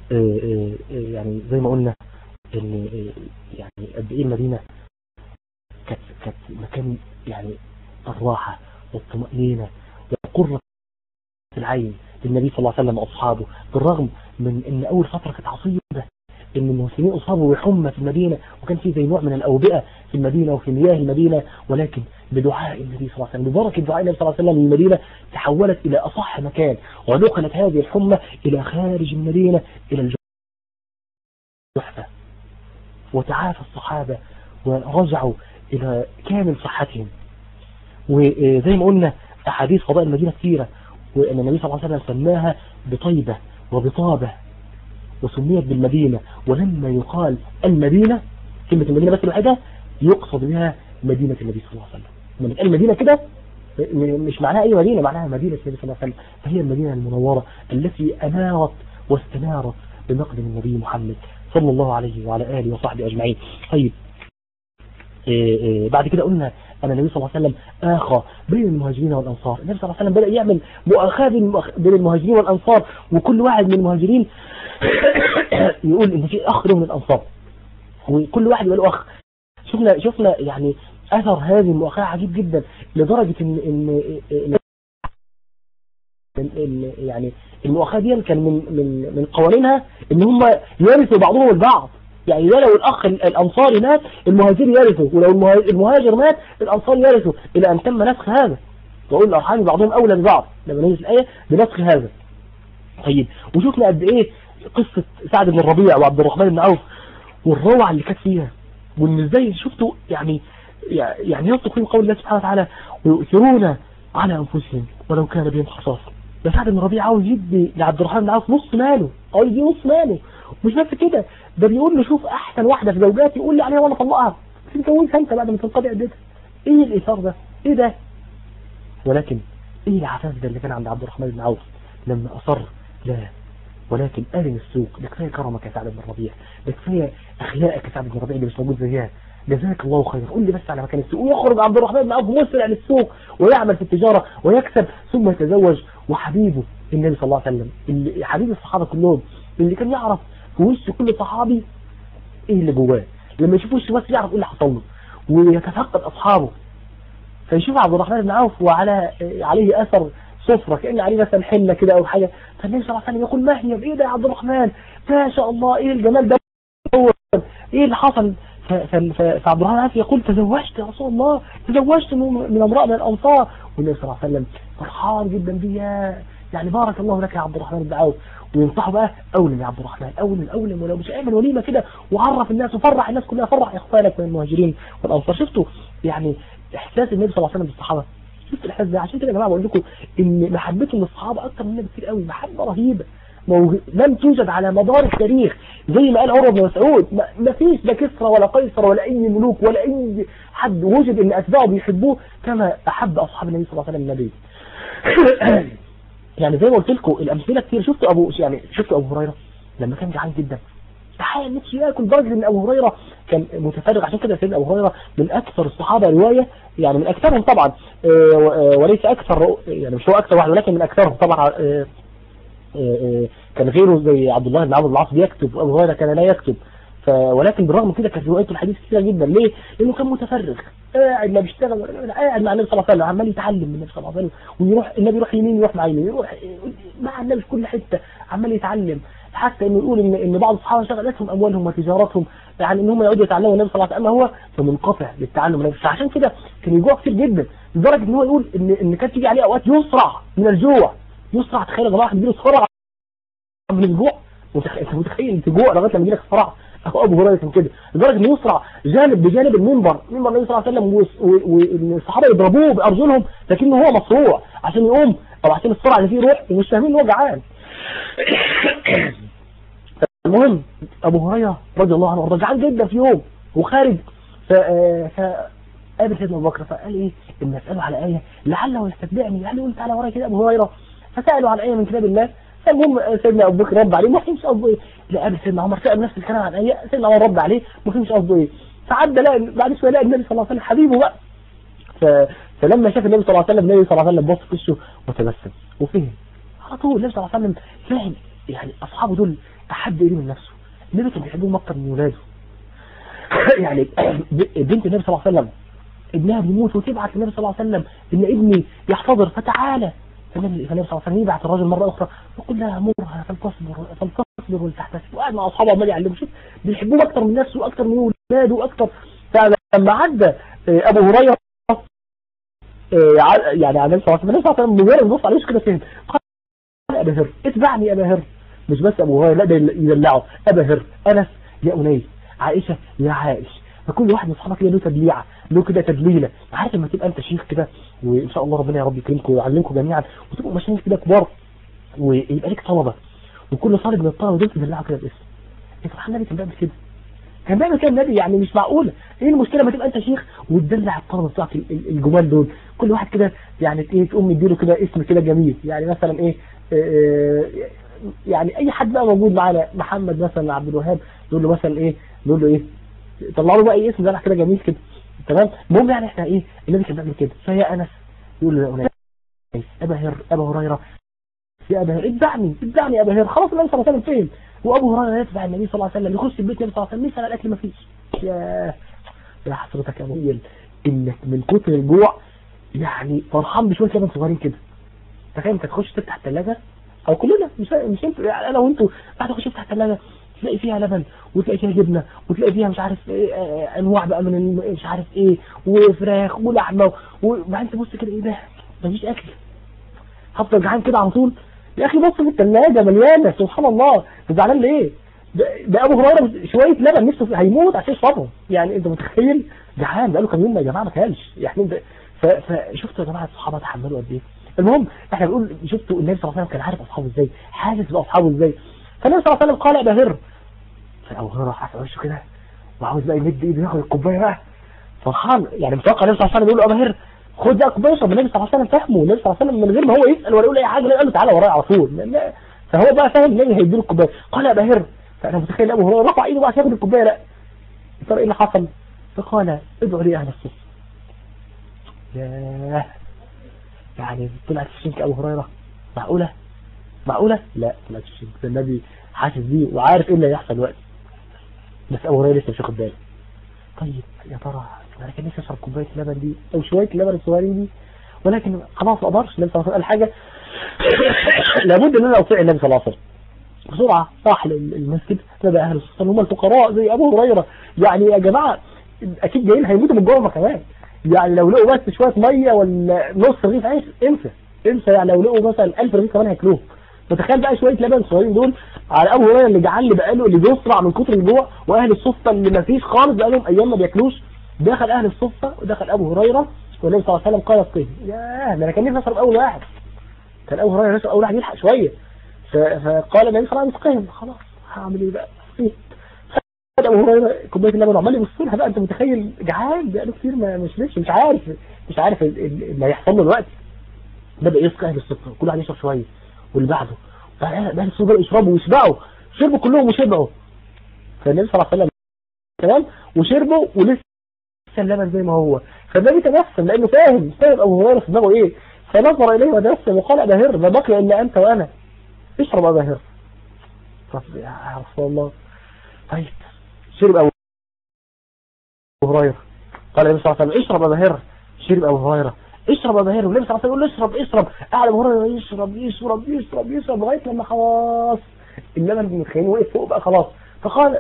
يعني زي ما قلنا ان يعني قد ايه المدينة كانت كانت مكان يعني الراحة والطمأنينة وقرة العين للنبي صلى الله عليه وسلم واصحابه بالرغم من ان اول فترة كانت عصيبة ان المسلمين اصابوا بحمى في المدينة وكان في زي نوع من الاوبئة في المدينة وفي مياه المدينة ولكن بدعاء النبي صلى الله عليه وسلم ببركة دعاء النبي صلى الله عليه وسلم المدينة تحولت الى اصح مكان ونقلت هذه الحمى الى خارج المدينة الى الجحفة وتعافى الصحابة ورجعوا الى كامل صحتهم وزي ما قلنا احاديث قضاء المدينة كثيرة وان النبي صلى الله عليه وسلم سماها بطيبة وبطابة وسميت بالمدينة ولما يقال المدينة كلمة المدينة بس الوحيدة يقصد بها مدينة النبي صلى الله عليه وسلم لما نتقال المدينة كده مش معناها أي مدينة معناها مدينة النبي صلى الله عليه وسلم فهي المدينة المنورة التي أنارت واستنارت بمقدم النبي محمد صلى الله عليه وعلى آله وصحبه أجمعين طيب إيه إيه بعد كده قلنا أن النبي صلى الله عليه وسلم آخى بين المهاجرين والأنصار النبي صلى الله عليه وسلم بدأ يعمل مؤاخاة بين المهاجرين والأنصار وكل واحد من المهاجرين يقول إن في أخ له من الأنصار وكل واحد يقول أخ شفنا شفنا يعني أثر هذه المؤاخاة عجيب جدا لدرجة إن إن, إن يعني المؤاخاة دي كان من من من قوانينها إن هم يرثوا بعضهم البعض يعني ده لو الأخ الأنصاري مات المهاجر يرثه ولو المهاجر مات الأنصار يرثه إلى أن تم نسخ هذا وأقول الأرحام بعضهم أولى ببعض لما نجد الآية بنسخ هذا طيب وشوفنا قد إيه قصة سعد بن الربيع وعبد الرحمن بن عوف والروعة اللي كانت فيها وإن إزاي شفتوا يعني يعني ينطق فيهم قول الله سبحانه وتعالى ويؤثرون على أنفسهم ولو كان بهم خصاصة ده سعد بن الربيع عاوز يدي لعبد الرحمن بن عوف نص ماله عاوز يدي نص ماله مش بس كده ده بيقول له شوف احسن واحدة في زوجاتي يقول لي عليها وانا اطلقها تتجوزها انت بعد ما تنقضي عدتها ايه الايثار ده ايه ده ولكن ايه العفاف ده اللي كان عند عبد الرحمن بن عوف لما اصر لا ولكن أذن السوق ده كفاية كرمك يا سعد بن الربيع ده كفاية أخلاقك يا سعد بن الربيع اللي مش موجود زيها جزاك الله خير قول لي بس على مكان السوق ويخرج عبد الرحمن بن عوف مسرع للسوق ويعمل في التجارة ويكسب ثم يتزوج وحبيبه النبي صلى الله عليه وسلم اللي حبيب الصحابة كلهم اللي كان يعرف في وش كل صحابي ايه اللي جواه لما يشوف وشه بس يعرف ايه اللي حصل له ويتفقد اصحابه فيشوف عبد الرحمن بن عوف وعلى عليه اثر صفرة كأن عليه مثلا حنة كده او حاجة فالنبي صلى الله عليه وسلم يقول ما هي ايه ده يا عبد الرحمن ما شاء الله ايه الجمال ده ايه اللي حصل فعبد الرحمن عوف يقول تزوجت يا رسول الله تزوجت من امرأة من الانصار والنبي صلى الله عليه وسلم فرحان جدا بيا يعني بارك الله لك يا عبد الرحمن بن عوف وينصحوا بقى اولم يا عبد الرحمن اولم اولم ولو مش اعمل وليمه كده وعرف الناس وفرح الناس كلها فرح اخوانك من المهاجرين والانصار شفتوا يعني احساس النبي صلى الله عليه وسلم بالصحابه شفت الاحساس ده عشان كده يا جماعه بقول لكم ان محبتهم للصحابه اكتر مننا بكتير قوي محبه رهيبه لم توجد على مدار التاريخ زي ما قال عمر بن مسعود ما فيش لا كسرى ولا قيصر ولا اي ملوك ولا اي حد وجد ان اتباعه بيحبوه كما احب اصحاب النبي صلى الله عليه وسلم النبي يعني زي ما قلت لكم الامثله كتير شفتوا ابو يعني شفتوا ابو هريره لما كان جعان جدا تحيل نفسه ياكل لدرجه ان ابو هريره كان متفرغ عشان كده سيدنا ابو هريره من اكثر الصحابه روايه يعني من اكثرهم طبعا آه، آه، وليس اكثر يعني مش هو اكثر واحد ولكن من اكثرهم طبعا آه، كان غيره زي عبد الله بن عمرو بن العاص بيكتب ابو هريره كان لا يكتب ولكن بالرغم من كده كانت روايته الحديث كثيره جدا ليه؟ لانه كان متفرغ قاعد ما بيشتغل قاعد مع النبي صلى الله عليه وسلم عمال يتعلم من النبي صلى الله عليه وسلم ويروح النبي يروح يمين يروح مع يمين يروح مع النبي في كل حته عمال يتعلم حتى انه يقول ان ان بعض الصحابه شغلتهم اموالهم وتجارتهم يعني ان هم يقعدوا يتعلموا النبي صلى الله عليه وسلم هو فمنقطع للتعلم النبي فعشان كده كان يجوع كتير جدا لدرجه ان هو يقول ان ان كانت تيجي عليه اوقات يسرع من الجوع يسرع تخيل يا جماعه بيجي له صرع من الجوع انت متخيل تجوع لغايه لما يجي لك صرع اخو ابو هريره كان كده لدرجه انه يسرع جانب بجانب المنبر منبر النبي صلى الله عليه وسلم والصحابه يضربوه بارجلهم لكنه هو مصروع عشان يقوم او عشان السرعه اللي فيه يروح ومش فاهمين ان هو جعان المهم ابو هريره رضي الله عنه وارضاه جعان جدا في يوم وخارج ف قابل سيدنا ابو بكر فقال ايه ان اساله على ايه لعله يستتبعني يعني يقول تعالى ورايا كده ابو هريره فساله عن ايه من كتاب الله فالمهم سيدنا ابو بكر رد عليه ما فهمش قصده ايه لا قابل سيدنا عمر سال نفس الكلام عن ايه سيدنا عمر رد عليه ما فهمش قصده ايه فعدى لا بعد شويه لقى النبي صلى الله عليه وسلم حبيبه بقى ف... فلما شاف النبي صلى الله عليه وسلم النبي صلى الله عليه وسلم بص في وشه وتبسم وفهم على طول النبي صلى الله عليه وسلم فاهم يعني اصحابه دول احب اليه من نفسه النبي كان بيحبهم اكتر من ولاده يعني بنت النبي صلى الله عليه وسلم ابنها بيموت وتبعت للنبي صلى الله عليه وسلم ان ابني يحتضر فتعالى فالنبي صلى الله عليه وسلم يبعت الرجل مرة أخرى وقل لها مرها فلتصبر فلتصبر ولتحتسب وقاعد مع أصحابه عمال يعلمه شوف بيحبوه أكتر من نفسه وأكتر من ولاده وأكتر فلما عدى أبو هريرة يعني على النبي صلى الله عليه وسلم النبي صلى الله عليه وسلم مجرد بص عليه كده فهم قال أبا هر اتبعني أبا هر مش بس أبو هريرة لا ده يدلعه أبا هر أنس يا أنيس عائشة يا عائش فكل واحد من اصحابك له تدليعه له كده تدليله عارف لما تبقى انت شيخ كده وان شاء الله ربنا يا رب يكرمكم ويعلمكم جميعا وتبقوا ماشيين كده كبار ويبقى لك طلبه وكل طالب من الطلبه دول تدلعه كده باسم يا سبحان النبي كان بيعمل كده كان بيعمل كده النبي يعني مش معقوله ايه المشكله ما تبقى انت شيخ وتدلع الطلبه بتوعك الجمال دول كل واحد كده يعني ايه تقوم مديله كده اسم كده جميل يعني مثلا ايه, إيه يعني اي حد بقى موجود معانا محمد مثلا عبد الوهاب نقول له مثلا ايه نقول له ايه طلعوا له بقى ايه اسم ده كده جميل كده تمام المهم يعني احنا ايه النبي كان بيعمل كده فيا انس يقول له يا انس ابا هر ابا هريره يا ابا هر اتبعني اتبعني يا ابا هر خلاص النبي صلى الله عليه وسلم فين وابو هريره يتبع النبي صلى الله عليه وسلم يخش البيت النبي صلى الله عليه وسلم يسال الاكل ما فيش يا يا حضرتك يا ابو انك من كتر الجوع يعني فرحان بشويه لبن صغيرين كده تخيل انت تخش تفتح الثلاجه او كلنا مش مش انتوا يعني انا وانتوا بعد تخش تفتح الثلاجه تلاقي فيها لبن وتلاقي فيها جبنة وتلاقي فيها مش عارف ايه انواع بقى من مش عارف ايه وفراخ ولحمة وبعدين تبص كده ايه ده مفيش اكل هفضل جعان كده على طول يا اخي بص في الثلاجة مليانة سبحان الله زعلان ليه ده ابو هريره شويه لبن نفسه هيموت عشان يشربهم يعني انت متخيل جعان بقاله كام يوم يا جماعه ما كانش يعني فشفتوا يا جماعه الصحابه تحملوا قد ايه المهم احنا بنقول شفتوا النبي صلى الله عليه وسلم كان عارف اصحابه ازاي حاسس باصحابه ازاي فالنبي صلى الله عليه وسلم قال ابا هر فابو هريره راح وشه كده وعاوز بقى يمد ايده ياخد الكوبايه بقى فرحان يعني متوقع النبي صلى الله عليه وسلم يقول له ابا هر خد بقى الكوبايه اشرب النبي صلى الله عليه وسلم فهمه النبي صلى الله عليه وسلم من غير ما هو يسال ولا يقول اي حاجه قال له تعالى ورايا على طول فهو بقى فاهم النبي هيديله الكوبايه قال ابا هر فانا متخيل ابو هريره رفع ايده بقى عشان ياخد الكوبايه لا ترى ايه اللي حصل فقال ادعوا لي اهل الصف ياه يعني طلعت في شنك ابو هريره معقوله معقوله لا طلعت في شنك النبي حاسس بيه وعارف ايه اللي هيحصل دلوقتي بس ابو هريره لسه مش واخد باله طيب يا ترى انا كان نفسي اشرب كوبايه اللبن دي او شويه اللبن الصغيرين دي ولكن خلاص ما اقدرش النبي صلى الله عليه وسلم حاجه لابد ان انا اطيع النبي صلى الله عليه وسلم بسرعه راح المسجد تبع اهل الصلاه هم الفقراء زي ابو هريره يعني يا جماعه اكيد جايين هيموتوا من الجوع كمان يعني لو لقوا بس شويه ميه ولا نص رغيف عيش انسى انسى يعني لو لقوا مثلا 1000 رغيف كمان هياكلوهم فتخيل بقى شويه لبن صغيرين دول على ابو هريره اللي جعان اللي بقاله اللي بيسرع من كتر الجوع واهل الصفه اللي ما فيش خالص بقالهم ايام ما بياكلوش دخل اهل الصفه ودخل ابو هريره والنبي صلى الله عليه وسلم قال اسقيه ياه ده انا كان نفسي اشرب اول واحد كان ابو هريره يشرب اول واحد يلحق شويه فقال النبي صلى الله عليه وسلم خلاص هعمل ايه بقى بصيت خد ابو هريره كوبايه اللبن وعمال يبص لها بقى انت متخيل جعان بقاله كتير ما مش ليش مش عارف مش عارف اللي هيحصل له دلوقتي بدا يسقى اهل السكر كل واحد يشرب شويه واللي بعده بقى السكر بدأوا يشربوا ويشبعوا شربوا كلهم وشبعوا فالنبي صلى الله عليه وسلم تمام وشربوا ولسه اللبن زي ما هو فالنبي تبسم لانه فاهم فاهم ابو هريره في دماغه ايه فنظر اليه وتبسم وقال ابا هر ما بقي الا انت وانا اشرب ابا هر يا رسول الله طيب شرب ابو هريره قال النبي صلى الله عليه وسلم اشرب ابا هر شرب ابو هريره اشرب ابا هر والنبي صلى الله عليه وسلم يقول له اشرب اشرب قاعد ابو هريره يشرب يشرب يشرب يشرب لغايه لما خلاص اللبن متخيلين وقف فوق بقى خلاص فقال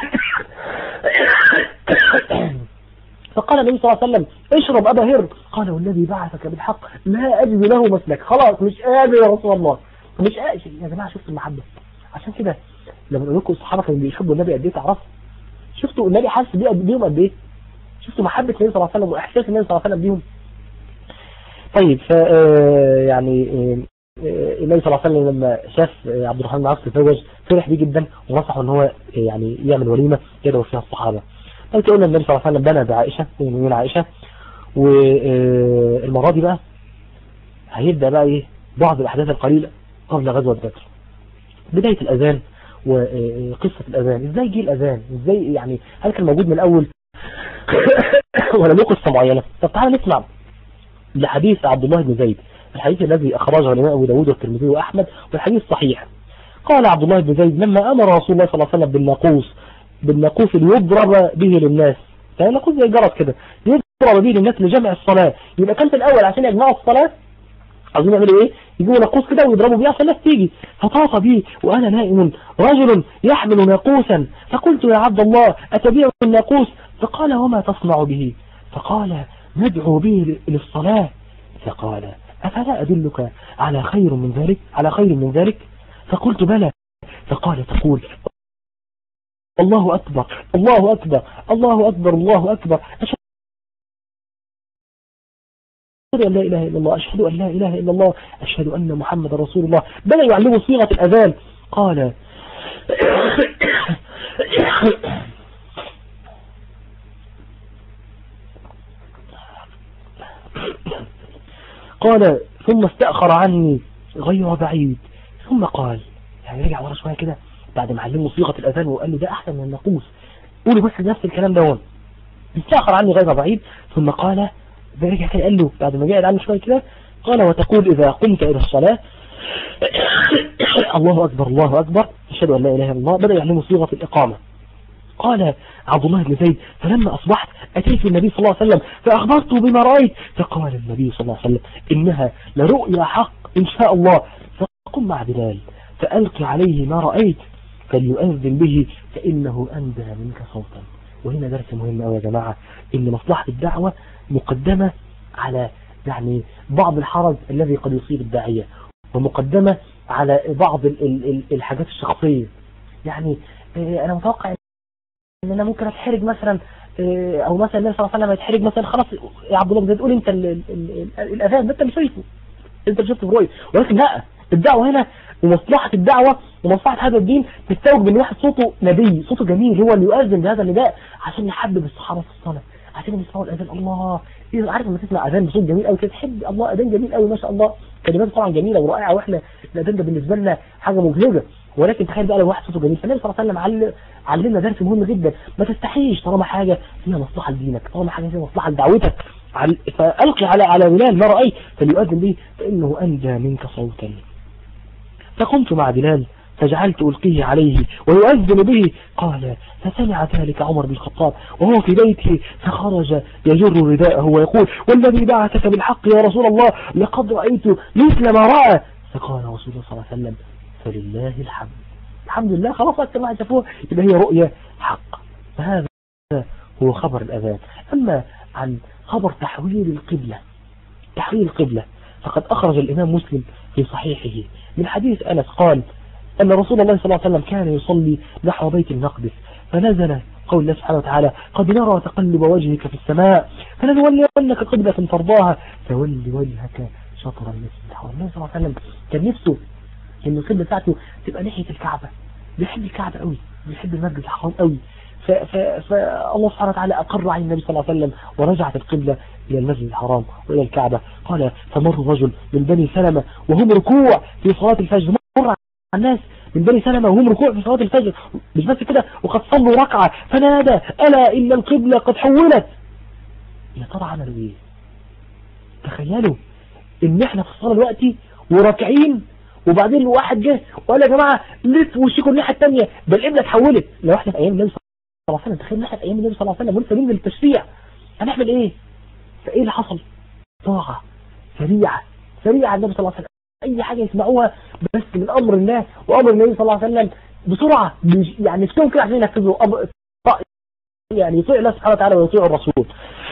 فقال النبي صلى الله عليه وسلم اشرب أبا هر قال والذي بعثك بالحق لا أجد له مسلك خلاص مش قادر يا رسول الله مش قادر يا جماعة شفتوا المحبة عشان كده لما اقول لكم الصحابة كانوا بيحبوا النبي قد ايه تعرفوا شفتوا النبي حاسس بيه بيهم قد ايه شفتوا محبة النبي صلى الله عليه وسلم واحساس النبي صلى الله عليه وسلم بيهم طيب ف يعني النبي صلى الله عليه وسلم لما شاف عبد الرحمن بن عوف تزوج فرح بيه جدا ونصحه ان هو يعني يعمل وليمه يدعو فيها الصحابه قلت قلنا النبي صلى الله عليه وسلم بنى بعائشه من عائشه والمره دي بقى هيبدا بقى ايه بعض الاحداث القليله قبل غزوه بدر بدايه الاذان وقصه الاذان ازاي جه الاذان ازاي يعني هل كان موجود من الاول ولا له قصه معينه طب تعالى نسمع لحديث عبد الله بن زيد الحديث الذي أخرجه الإمام أبو داود والترمذي وأحمد والحديث صحيح قال عبد الله بن زيد لما أمر رسول الله صلى الله عليه وسلم بالناقوس بالناقوس اللي يضرب به للناس يعني ناقوس زي جرس كده يضرب به للناس لجمع الصلاة يبقى كان في الأول عشان يجمعوا الصلاة عايزين يعملوا ايه يجيبوا ناقوس كده ويضربوا بيه عشان الناس تيجي فطاف بي وانا نائم رجل يحمل ناقوسا فقلت يا عبد الله اتبيع الناقوس فقال وما تصنع به فقال ندعو به للصلاة فقال أفلا أدلك على خير من ذلك على خير من ذلك فقلت بلى فقال تقول الله أكبر الله أكبر الله أكبر الله أكبر أشهد أن لا إله إلا الله أشهد أن لا إله إلا الله أشهد أن محمد رسول الله بدأ يعلمه صيغة الأذان قال قال ثم استأخر عني غير بعيد ثم قال يعني رجع ورا شوية كده بعد ما علمه صيغة الأذان وقال له ده أحسن من الناقوس قولوا بس نفس الكلام ده استأخر عني غير بعيد ثم قال رجع كده قال له بعد ما قعد عنه شوية كده قال وتقول إذا قمت إلى الصلاة الله أكبر الله أكبر أشهد أن لا إله إلا الله بدأ يعلمه صيغة الإقامة قال عبد الله بن زيد فلما أصبحت أتيت النبي صلى الله عليه وسلم فأخبرته بما رأيت فقال النبي صلى الله عليه وسلم إنها لرؤيا حق إن شاء الله فقم مع بلال فألقي عليه ما رأيت فليؤذن به فإنه أندى منك صوتا وهنا درس مهم أوي يا جماعة إن مصلحة الدعوة مقدمة على يعني بعض الحرج الذي قد يصيب الداعية ومقدمة على بعض ال ال الحاجات الشخصية يعني أنا متوقع ان انا ممكن اتحرج مثلا او مثلا النبي صلى الله عليه وسلم يتحرج مثلا خلاص يا عبد الله بن زيد قول انت الاذان ده انت اللي شايفه انت اللي شفته برؤيه ولكن لا الدعوه هنا ومصلحه الدعوه ومصلحه هذا الدين تستوجب ان واحد صوته نبي صوته جميل هو اللي يؤذن بهذا النداء عشان يحبب الصحابه في الصلاه عشان يسمعوا الاذان الله إيه عارف لما تسمع اذان بصوت جميل قوي كده تحب الله اذان جميل قوي ما شاء الله كلمات طبعا جميله ورائعه واحنا الاذان ده بالنسبه لنا حاجه مبهجه ولكن تخيل بقى لو واحد صوته جميل فالنبي صلى الله عليه وسلم علم علمنا درس مهم جدا ما تستحيش طالما حاجه فيها مصلحه لدينك طالما حاجه فيها مصلحه لدعوتك فالقي على على بلال ما رايت فليؤذن به فانه اندى منك صوتا فقمت مع بلال فجعلت ألقيه عليه ويؤذن به قال فسمع ذلك عمر بن الخطاب وهو في بيته فخرج يجر رداءه ويقول والذي بعثك بالحق يا رسول الله لقد رأيت مثل ما رأى فقال رسول الله صلى الله عليه وسلم فلله الحمد الحمد لله خلاص أكثر واحد شافوه يبقى هي رؤية حق فهذا هو خبر الأذان أما عن خبر تحويل القبلة تحويل القبلة فقد أخرج الإمام مسلم في صحيحه من حديث أنس قال أن رسول الله صلى الله عليه وسلم كان يصلي نحو بيت المقدس فنزل قول الله سبحانه وتعالى قد نرى تقلب وجهك في السماء فلنولينك قبلة ترضاها فول وجهك شطر المسجد الحرام النبي صلى الله عليه وسلم كان نفسه ان القبلة بتاعته تبقى ناحية الكعبة بيحب الكعبة قوي بيحب المسجد الحرام قوي فالله سبحانه وتعالى أقر عن النبي صلى الله عليه وسلم ورجعت القبلة إلى المسجد الحرام وإلى الكعبة قال فمر رجل من بني سلمة وهم ركوع في صلاة الفجر مر على الناس من بني سلمة وهم ركوع في صلاة الفجر مش بس كده وقد صلوا ركعة فنادى ألا إن القبلة قد حولت يا ترى عملوا إيه تخيلوا إن إحنا في الصلاة دلوقتي وراكعين وبعدين الواحد جه وقال يا جماعة لف وشيكوا الناحية الثانية ده القبلة اتحولت لو احنا في أيام النبي صلى الله عليه وسلم تخيل احنا في أيام النبي صلى الله عليه وسلم ولسه من التشريع هنعمل إيه فإيه اللي حصل طاعة سريعة سريعة النبي صلى الله عليه وسلم أي حاجة يسمعوها بس من أمر الله وأمر النبي صلى الله عليه وسلم بسرعة يعني نفسهم كده عشان ينفذوا أمر يعني يطيع الله سبحانه وتعالى ويطيع الرسول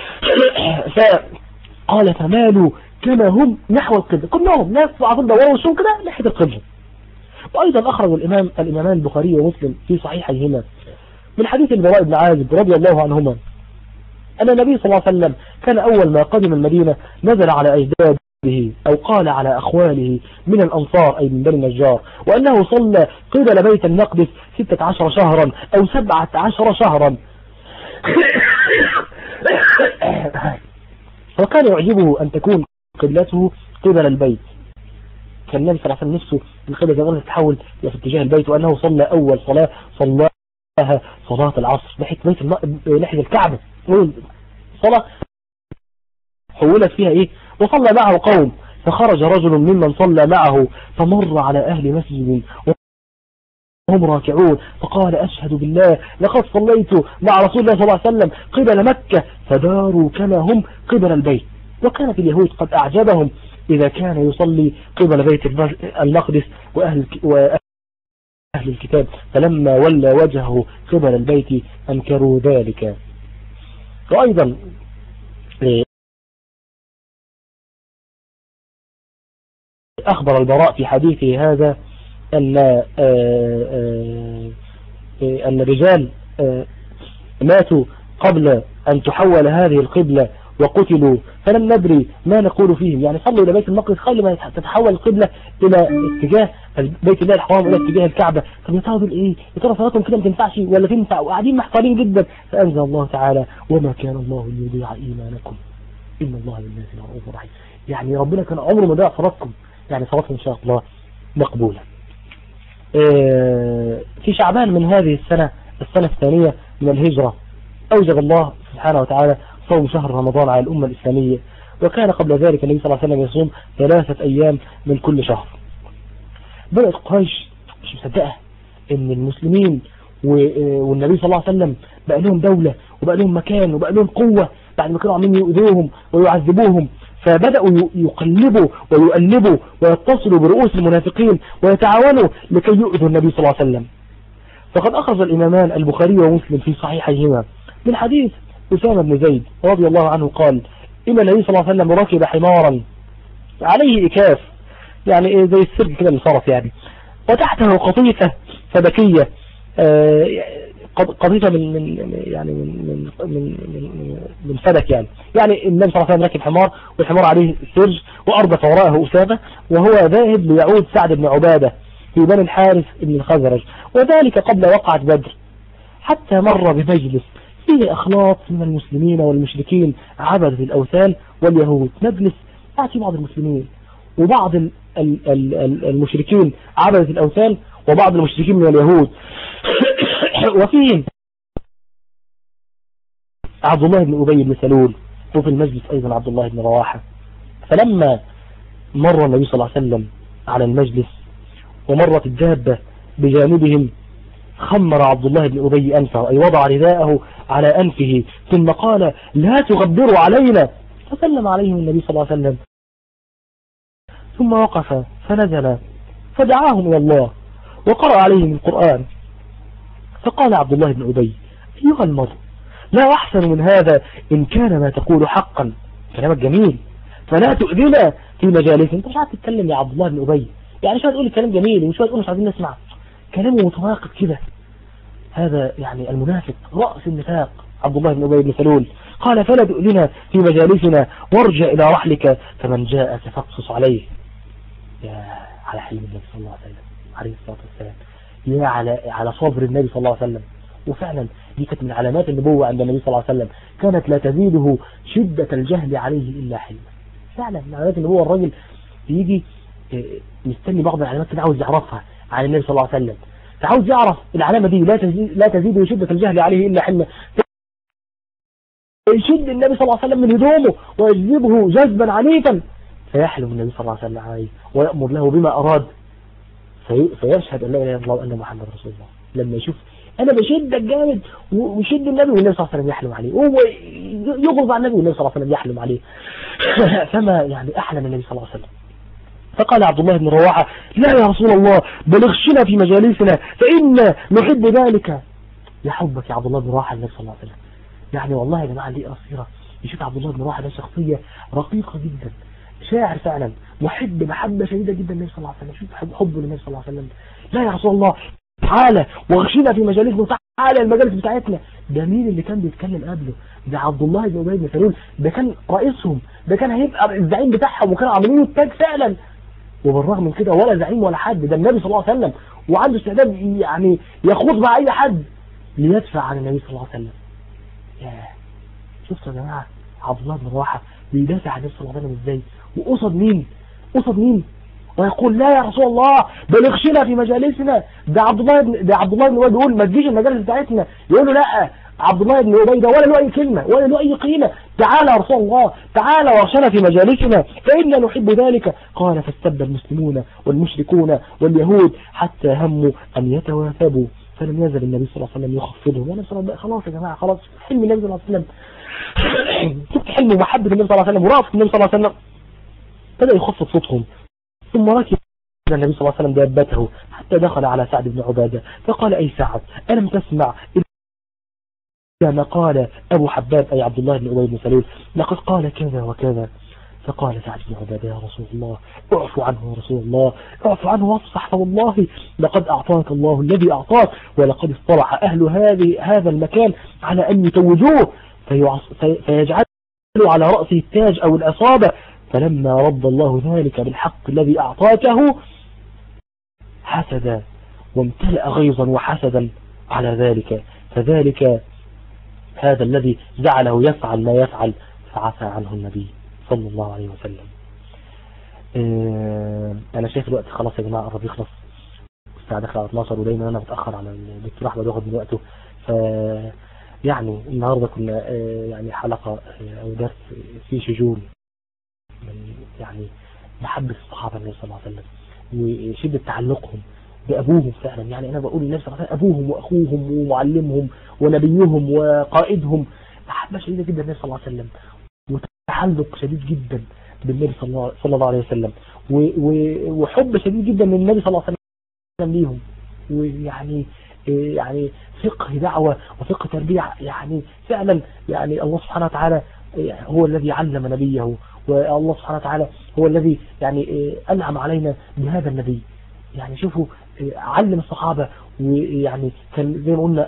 فقال فمالوا كما هم نحو القبلة كلهم ناس بعضهم دوروا وشهم كده ناحية القبلة وأيضا أخرج الإمام الإمامان البخاري ومسلم في صحيحيهما من حديث البراء بن عازب رضي الله عنهما أن النبي صلى الله عليه وسلم كان أول ما قدم المدينة نزل على أجداده أو قال على أخواله من الأنصار أي من بني النجار وأنه صلى قبل بيت المقدس ستة عشر شهرا أو سبعة عشر شهرا وكان يعجبه أن تكون قبلته قبل البيت كان النبي صلى الله عليه وسلم نفسه القبلة زمان تتحول في اتجاه البيت وأنه صلى أول صلاة صلاها صلاة العصر ناحية بيت الم... ناحية الكعبة صلاة حولت فيها إيه وصلى معه قوم فخرج رجل ممن صلى معه فمر على أهل مسجد وهم راكعون فقال أشهد بالله لقد صليت مع رسول الله صلى الله عليه وسلم قبل مكة فداروا كما هم قبل البيت وكانت اليهود قد أعجبهم إذا كان يصلي قبل بيت المقدس وأهل, وأهل الكتاب فلما ولى وجهه قبل البيت أنكروا ذلك وأيضا أخبر البراء في حديثه هذا أن أن الرجال ماتوا قبل أن تحول هذه القبلة وقتلوا فلم ندري ما نقول فيهم يعني صلوا إلى بيت المقدس قبل ما تتحول القبلة إلى اتجاه بيت الله الحرام إلى اتجاه الكعبة طب يا ترى دول إيه يا ترى صلاتهم كده ما تنفعش ولا تنفع وقاعدين محتارين جدا فأنزل الله تعالى وما كان الله ليضيع إيمانكم إن الله بالناس لرؤوف رحيم يعني ربنا كان عمره ما ضيع صلاتكم يعني صلاتكم إن شاء الله مقبولة في شعبان من هذه السنة السنة الثانية من الهجرة أوجب الله سبحانه وتعالى صوم شهر رمضان على الأمة الإسلامية وكان قبل ذلك النبي صلى الله عليه وسلم يصوم ثلاثة أيام من كل شهر بدأت قريش مش مصدقة ان المسلمين والنبي صلى الله عليه وسلم بقى لهم دولة وبقى لهم مكان وبقى لهم قوة بعد ما كانوا عاملين يؤذوهم ويعذبوهم فبدأوا يقلبوا ويؤلبوا ويتصلوا برؤوس المنافقين ويتعاونوا لكي يؤذوا النبي صلى الله عليه وسلم فقد أخرج الإمامان البخاري ومسلم في صحيحيهما من حديث أسامة بن زيد رضي الله عنه قال إن النبي صلى الله عليه وسلم ركب حمارا عليه إكاف يعني إيه زي السرج كده الفرس يعني وتحته قطيفة فبكية قطيفة من من يعني من من من من فدك يعني يعني النبي صلى الله عليه وسلم راكب حمار والحمار عليه سرج وأربط وراءه أسامة وهو ذاهب ليعود سعد بن عبادة في بني الحارث بن الخزرج وذلك قبل وقعة بدر حتى مر بمجلس فيه أخلاط من المسلمين والمشركين عبدة الأوثان واليهود مجلس يأتي بعض المسلمين وبعض المشركين عبدة الأوثان وبعض المشركين من اليهود وفيهم عبد الله بن أبي بن سلول وفي المجلس أيضا عبد الله بن رواحة فلما مر النبي صلى الله عليه وسلم على المجلس ومرت الدابة بجانبهم خمر عبد الله بن أبي أنفه أي وضع رداءه على أنفه ثم قال لا تغبروا علينا فسلم عليهم النبي صلى الله عليه وسلم ثم وقف فنزل فدعاهم إلى الله وقرأ عليهم القرآن فقال عبد الله بن أبي أيها المرء لا أحسن من هذا إن كان ما تقول حقا كلامك جميل فلا تؤذنا في مجالس انت مش عارف تتكلم يا عبد الله بن أبي يعني شوية تقول الكلام جميل وشوية تقول مش عايزين نسمع كلامه متناقض كده هذا يعني المنافق رأس النفاق عبد الله بن أبي بن سلول قال فلا تؤذنا في مجالسنا وارجع إلى رحلك فمن جاءك فاقصص عليه يا على حلم النبي صلى الله عليه وسلم عليه الصلاة والسلام يا على على صبر النبي صلى الله عليه وسلم وفعلا دي كانت من علامات النبوة عند النبي صلى الله عليه وسلم كانت لا تزيده شدة الجهل عليه إلا حلما فعلا من علامات النبوة الراجل يجي آه، مستني بعض العلامات كده عاوز يعرفها عن النبي صلى الله عليه وسلم فعاوز يعرف العلامة دي لا تزيد لا تزيده شدة الجهل عليه إلا حلما يشد النبي صلى الله عليه وسلم من هدومه ويجذبه جذبا عنيفا فيحلم النبي صلى الله عليه وسلم عليه ويأمر له بما أراد في فيشهد أن لا إله إلا الله وأن محمد رسول الله لما يشوف أنا بشدك جامد ويشد النبي والنبي صلى الله عليه وسلم يحلم عليه وهو يغضب على النبي والنبي صلى الله عليه وسلم يحلم عليه فما يعني أحلم النبي صلى الله عليه وسلم فقال عبد الله بن رواحة لا يا رسول الله بلغشنا في مجالسنا فإنا نحب ذلك يا حبك يا عبد الله بن رواحة النبي صلى الله عليه وسلم يعني والله يا جماعة دي أصيرة يشوف عبد الله بن رواحة ده شخصية رقيقة جدا شاعر فعلا محب محبة شديدة جدا للنبي صلى الله عليه وسلم شوف حبه للنبي صلى الله عليه وسلم لا يا رسول الله تعالى واغشنا في مجالسنا تعالى المجالس بتاعتنا ده مين اللي كان بيتكلم قبله ده عبد الله بن ابي بن سلول ده كان رئيسهم ده كان هيبقى الزعيم بتاعهم وكانوا عاملين التاج فعلا وبالرغم من كده ولا زعيم ولا حد ده النبي صلى الله عليه وسلم وعنده استعداد يعني يخوض مع اي حد ليدفع عن النبي صلى الله عليه وسلم ياه شفتوا يا جماعه عبد الله بن رواحه بيدافع عن النبي صلى الله عليه وسلم ازاي وقصد مين قصد مين ويقول لا يا رسول الله بلغشنا في مجالسنا ده عبد الله بن ده عبد الله بن ابي بيقول ما تجيش المجالس بتاعتنا يقول له لا عبد الله بن ابي ده ولا له اي كلمه ولا له اي قيمه تعالى يا رسول الله تعالى واغشنا في مجالسنا فإنا نحب ذلك قال فاستبى المسلمون والمشركون واليهود حتى هموا ان يتواثبوا فلم يزل النبي صلى الله عليه وسلم يخفضهم وانا صلى خلاص يا جماعه خلاص حلم النبي صلى الله عليه وسلم شفت حلم ومحبه النبي صلى الله عليه وسلم ورافق النبي صلى الله عليه وسلم بدأ يخفض صوتهم ثم ركب النبي صلى الله عليه وسلم دابته حتى دخل على سعد بن عبادة فقال أي سعد ألم تسمع ما قال أبو حباب أي عبد الله بن أبي بن سلول لقد قال كذا وكذا فقال سعد بن عبادة يا رسول الله اعفو عنه يا رسول الله اعفو عنه واصفح فوالله لقد أعطاك الله الذي أعطاك ولقد اصطلح أهل هذه هذا المكان على أن يتوجوه فيجعلوا على رأسه التاج أو الأصابة فلما رد الله ذلك بالحق الذي أعطاته حسد وامتلأ غيظا وحسدا على ذلك فذلك هذا الذي جعله يفعل ما يفعل فعفى عنه النبي صلى الله عليه وسلم آه، انا شايف الوقت خلاص يا جماعة قرب يخلص الساعة داخلة على 12 ودايما انا بتأخر على الدكتور احمد واخد من وقته ف يعني النهاردة كنا آه، يعني حلقة آه، او درس في شجون من يعني محبة الصحابة النبي صلى الله عليه وسلم وشدة تعلقهم بأبوهم فعلا يعني أنا بقول للنبي صلى الله عليه وسلم أبوهم وأخوهم ومعلمهم ونبيهم وقائدهم محبة شديدة جدا النبي صلى الله عليه وسلم وتعلق شديد جدا بالنبي صلى الله عليه وسلم وحب شديد جدا من النبي صلى الله عليه وسلم ليهم ويعني يعني فقه دعوة وفقه تربية يعني فعلا يعني الله سبحانه وتعالى هو الذي علم نبيه والله سبحانه وتعالى هو الذي يعني آه، أنعم علينا بهذا النبي يعني شوفوا آه، علم الصحابة ويعني كان زي ما قلنا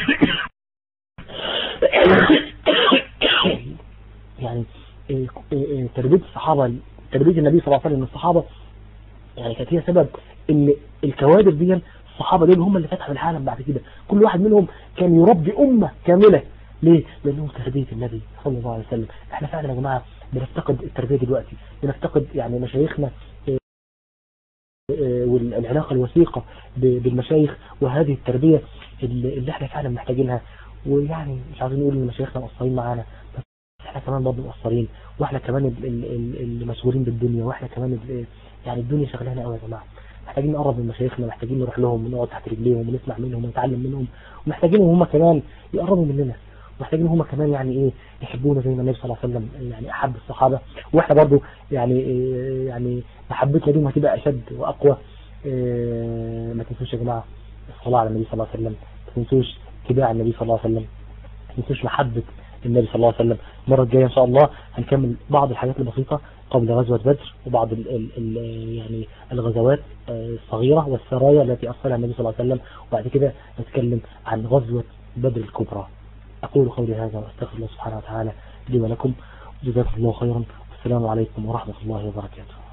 يعني آه، تربية الصحابة تربية النبي صلى الله عليه وسلم الصحابة يعني كانت هي سبب ان الكوادر دي الصحابة دول هم اللي فتحوا العالم بعد كده كل واحد منهم كان يربي أمة كاملة ليه؟ لأنه تربية النبي صلى الله عليه وسلم احنا فعلا يا جماعة بنفتقد التربية دلوقتي بنفتقد يعني مشايخنا آه، آه، والعلاقة الوثيقة بالمشايخ وهذه التربية اللي احنا فعلا محتاجينها ويعني مش عايزين نقول ان مشايخنا مقصرين معانا بس احنا كمان برضه مقصرين واحنا كمان اللي مسؤولين بالدنيا واحنا كمان يعني الدنيا شغلانه قوي يا جماعه محتاجين نقرب من مشايخنا محتاجين نروح لهم ونقعد تحت رجليهم ونسمع منهم ونتعلم منهم ومحتاجين هم كمان يقربوا مننا محتاجين هم كمان يعني ايه يحبونا زي ما النبي صلى الله عليه وسلم يعني احب الصحابة واحنا برضو يعني إيه يعني محبتنا ليهم هتبقى اشد واقوى إيه ما تنسوش يا جماعة الصلاة على النبي صلى الله عليه وسلم ما تنسوش اتباع النبي صلى الله عليه وسلم ما تنسوش محبة النبي صلى الله عليه وسلم المرة الجاية ان شاء الله هنكمل بعض الحاجات البسيطة قبل غزوة بدر وبعض ال ال ال يعني الغزوات آه، الصغيرة والسرايا التي أرسلها النبي صلى الله عليه وسلم وبعد كده نتكلم عن غزوة بدر الكبرى أقول قولي هذا وأستغفر الله سبحانه وتعالى لي ولكم جزاكم الله خيرا والسلام عليكم ورحمة الله وبركاته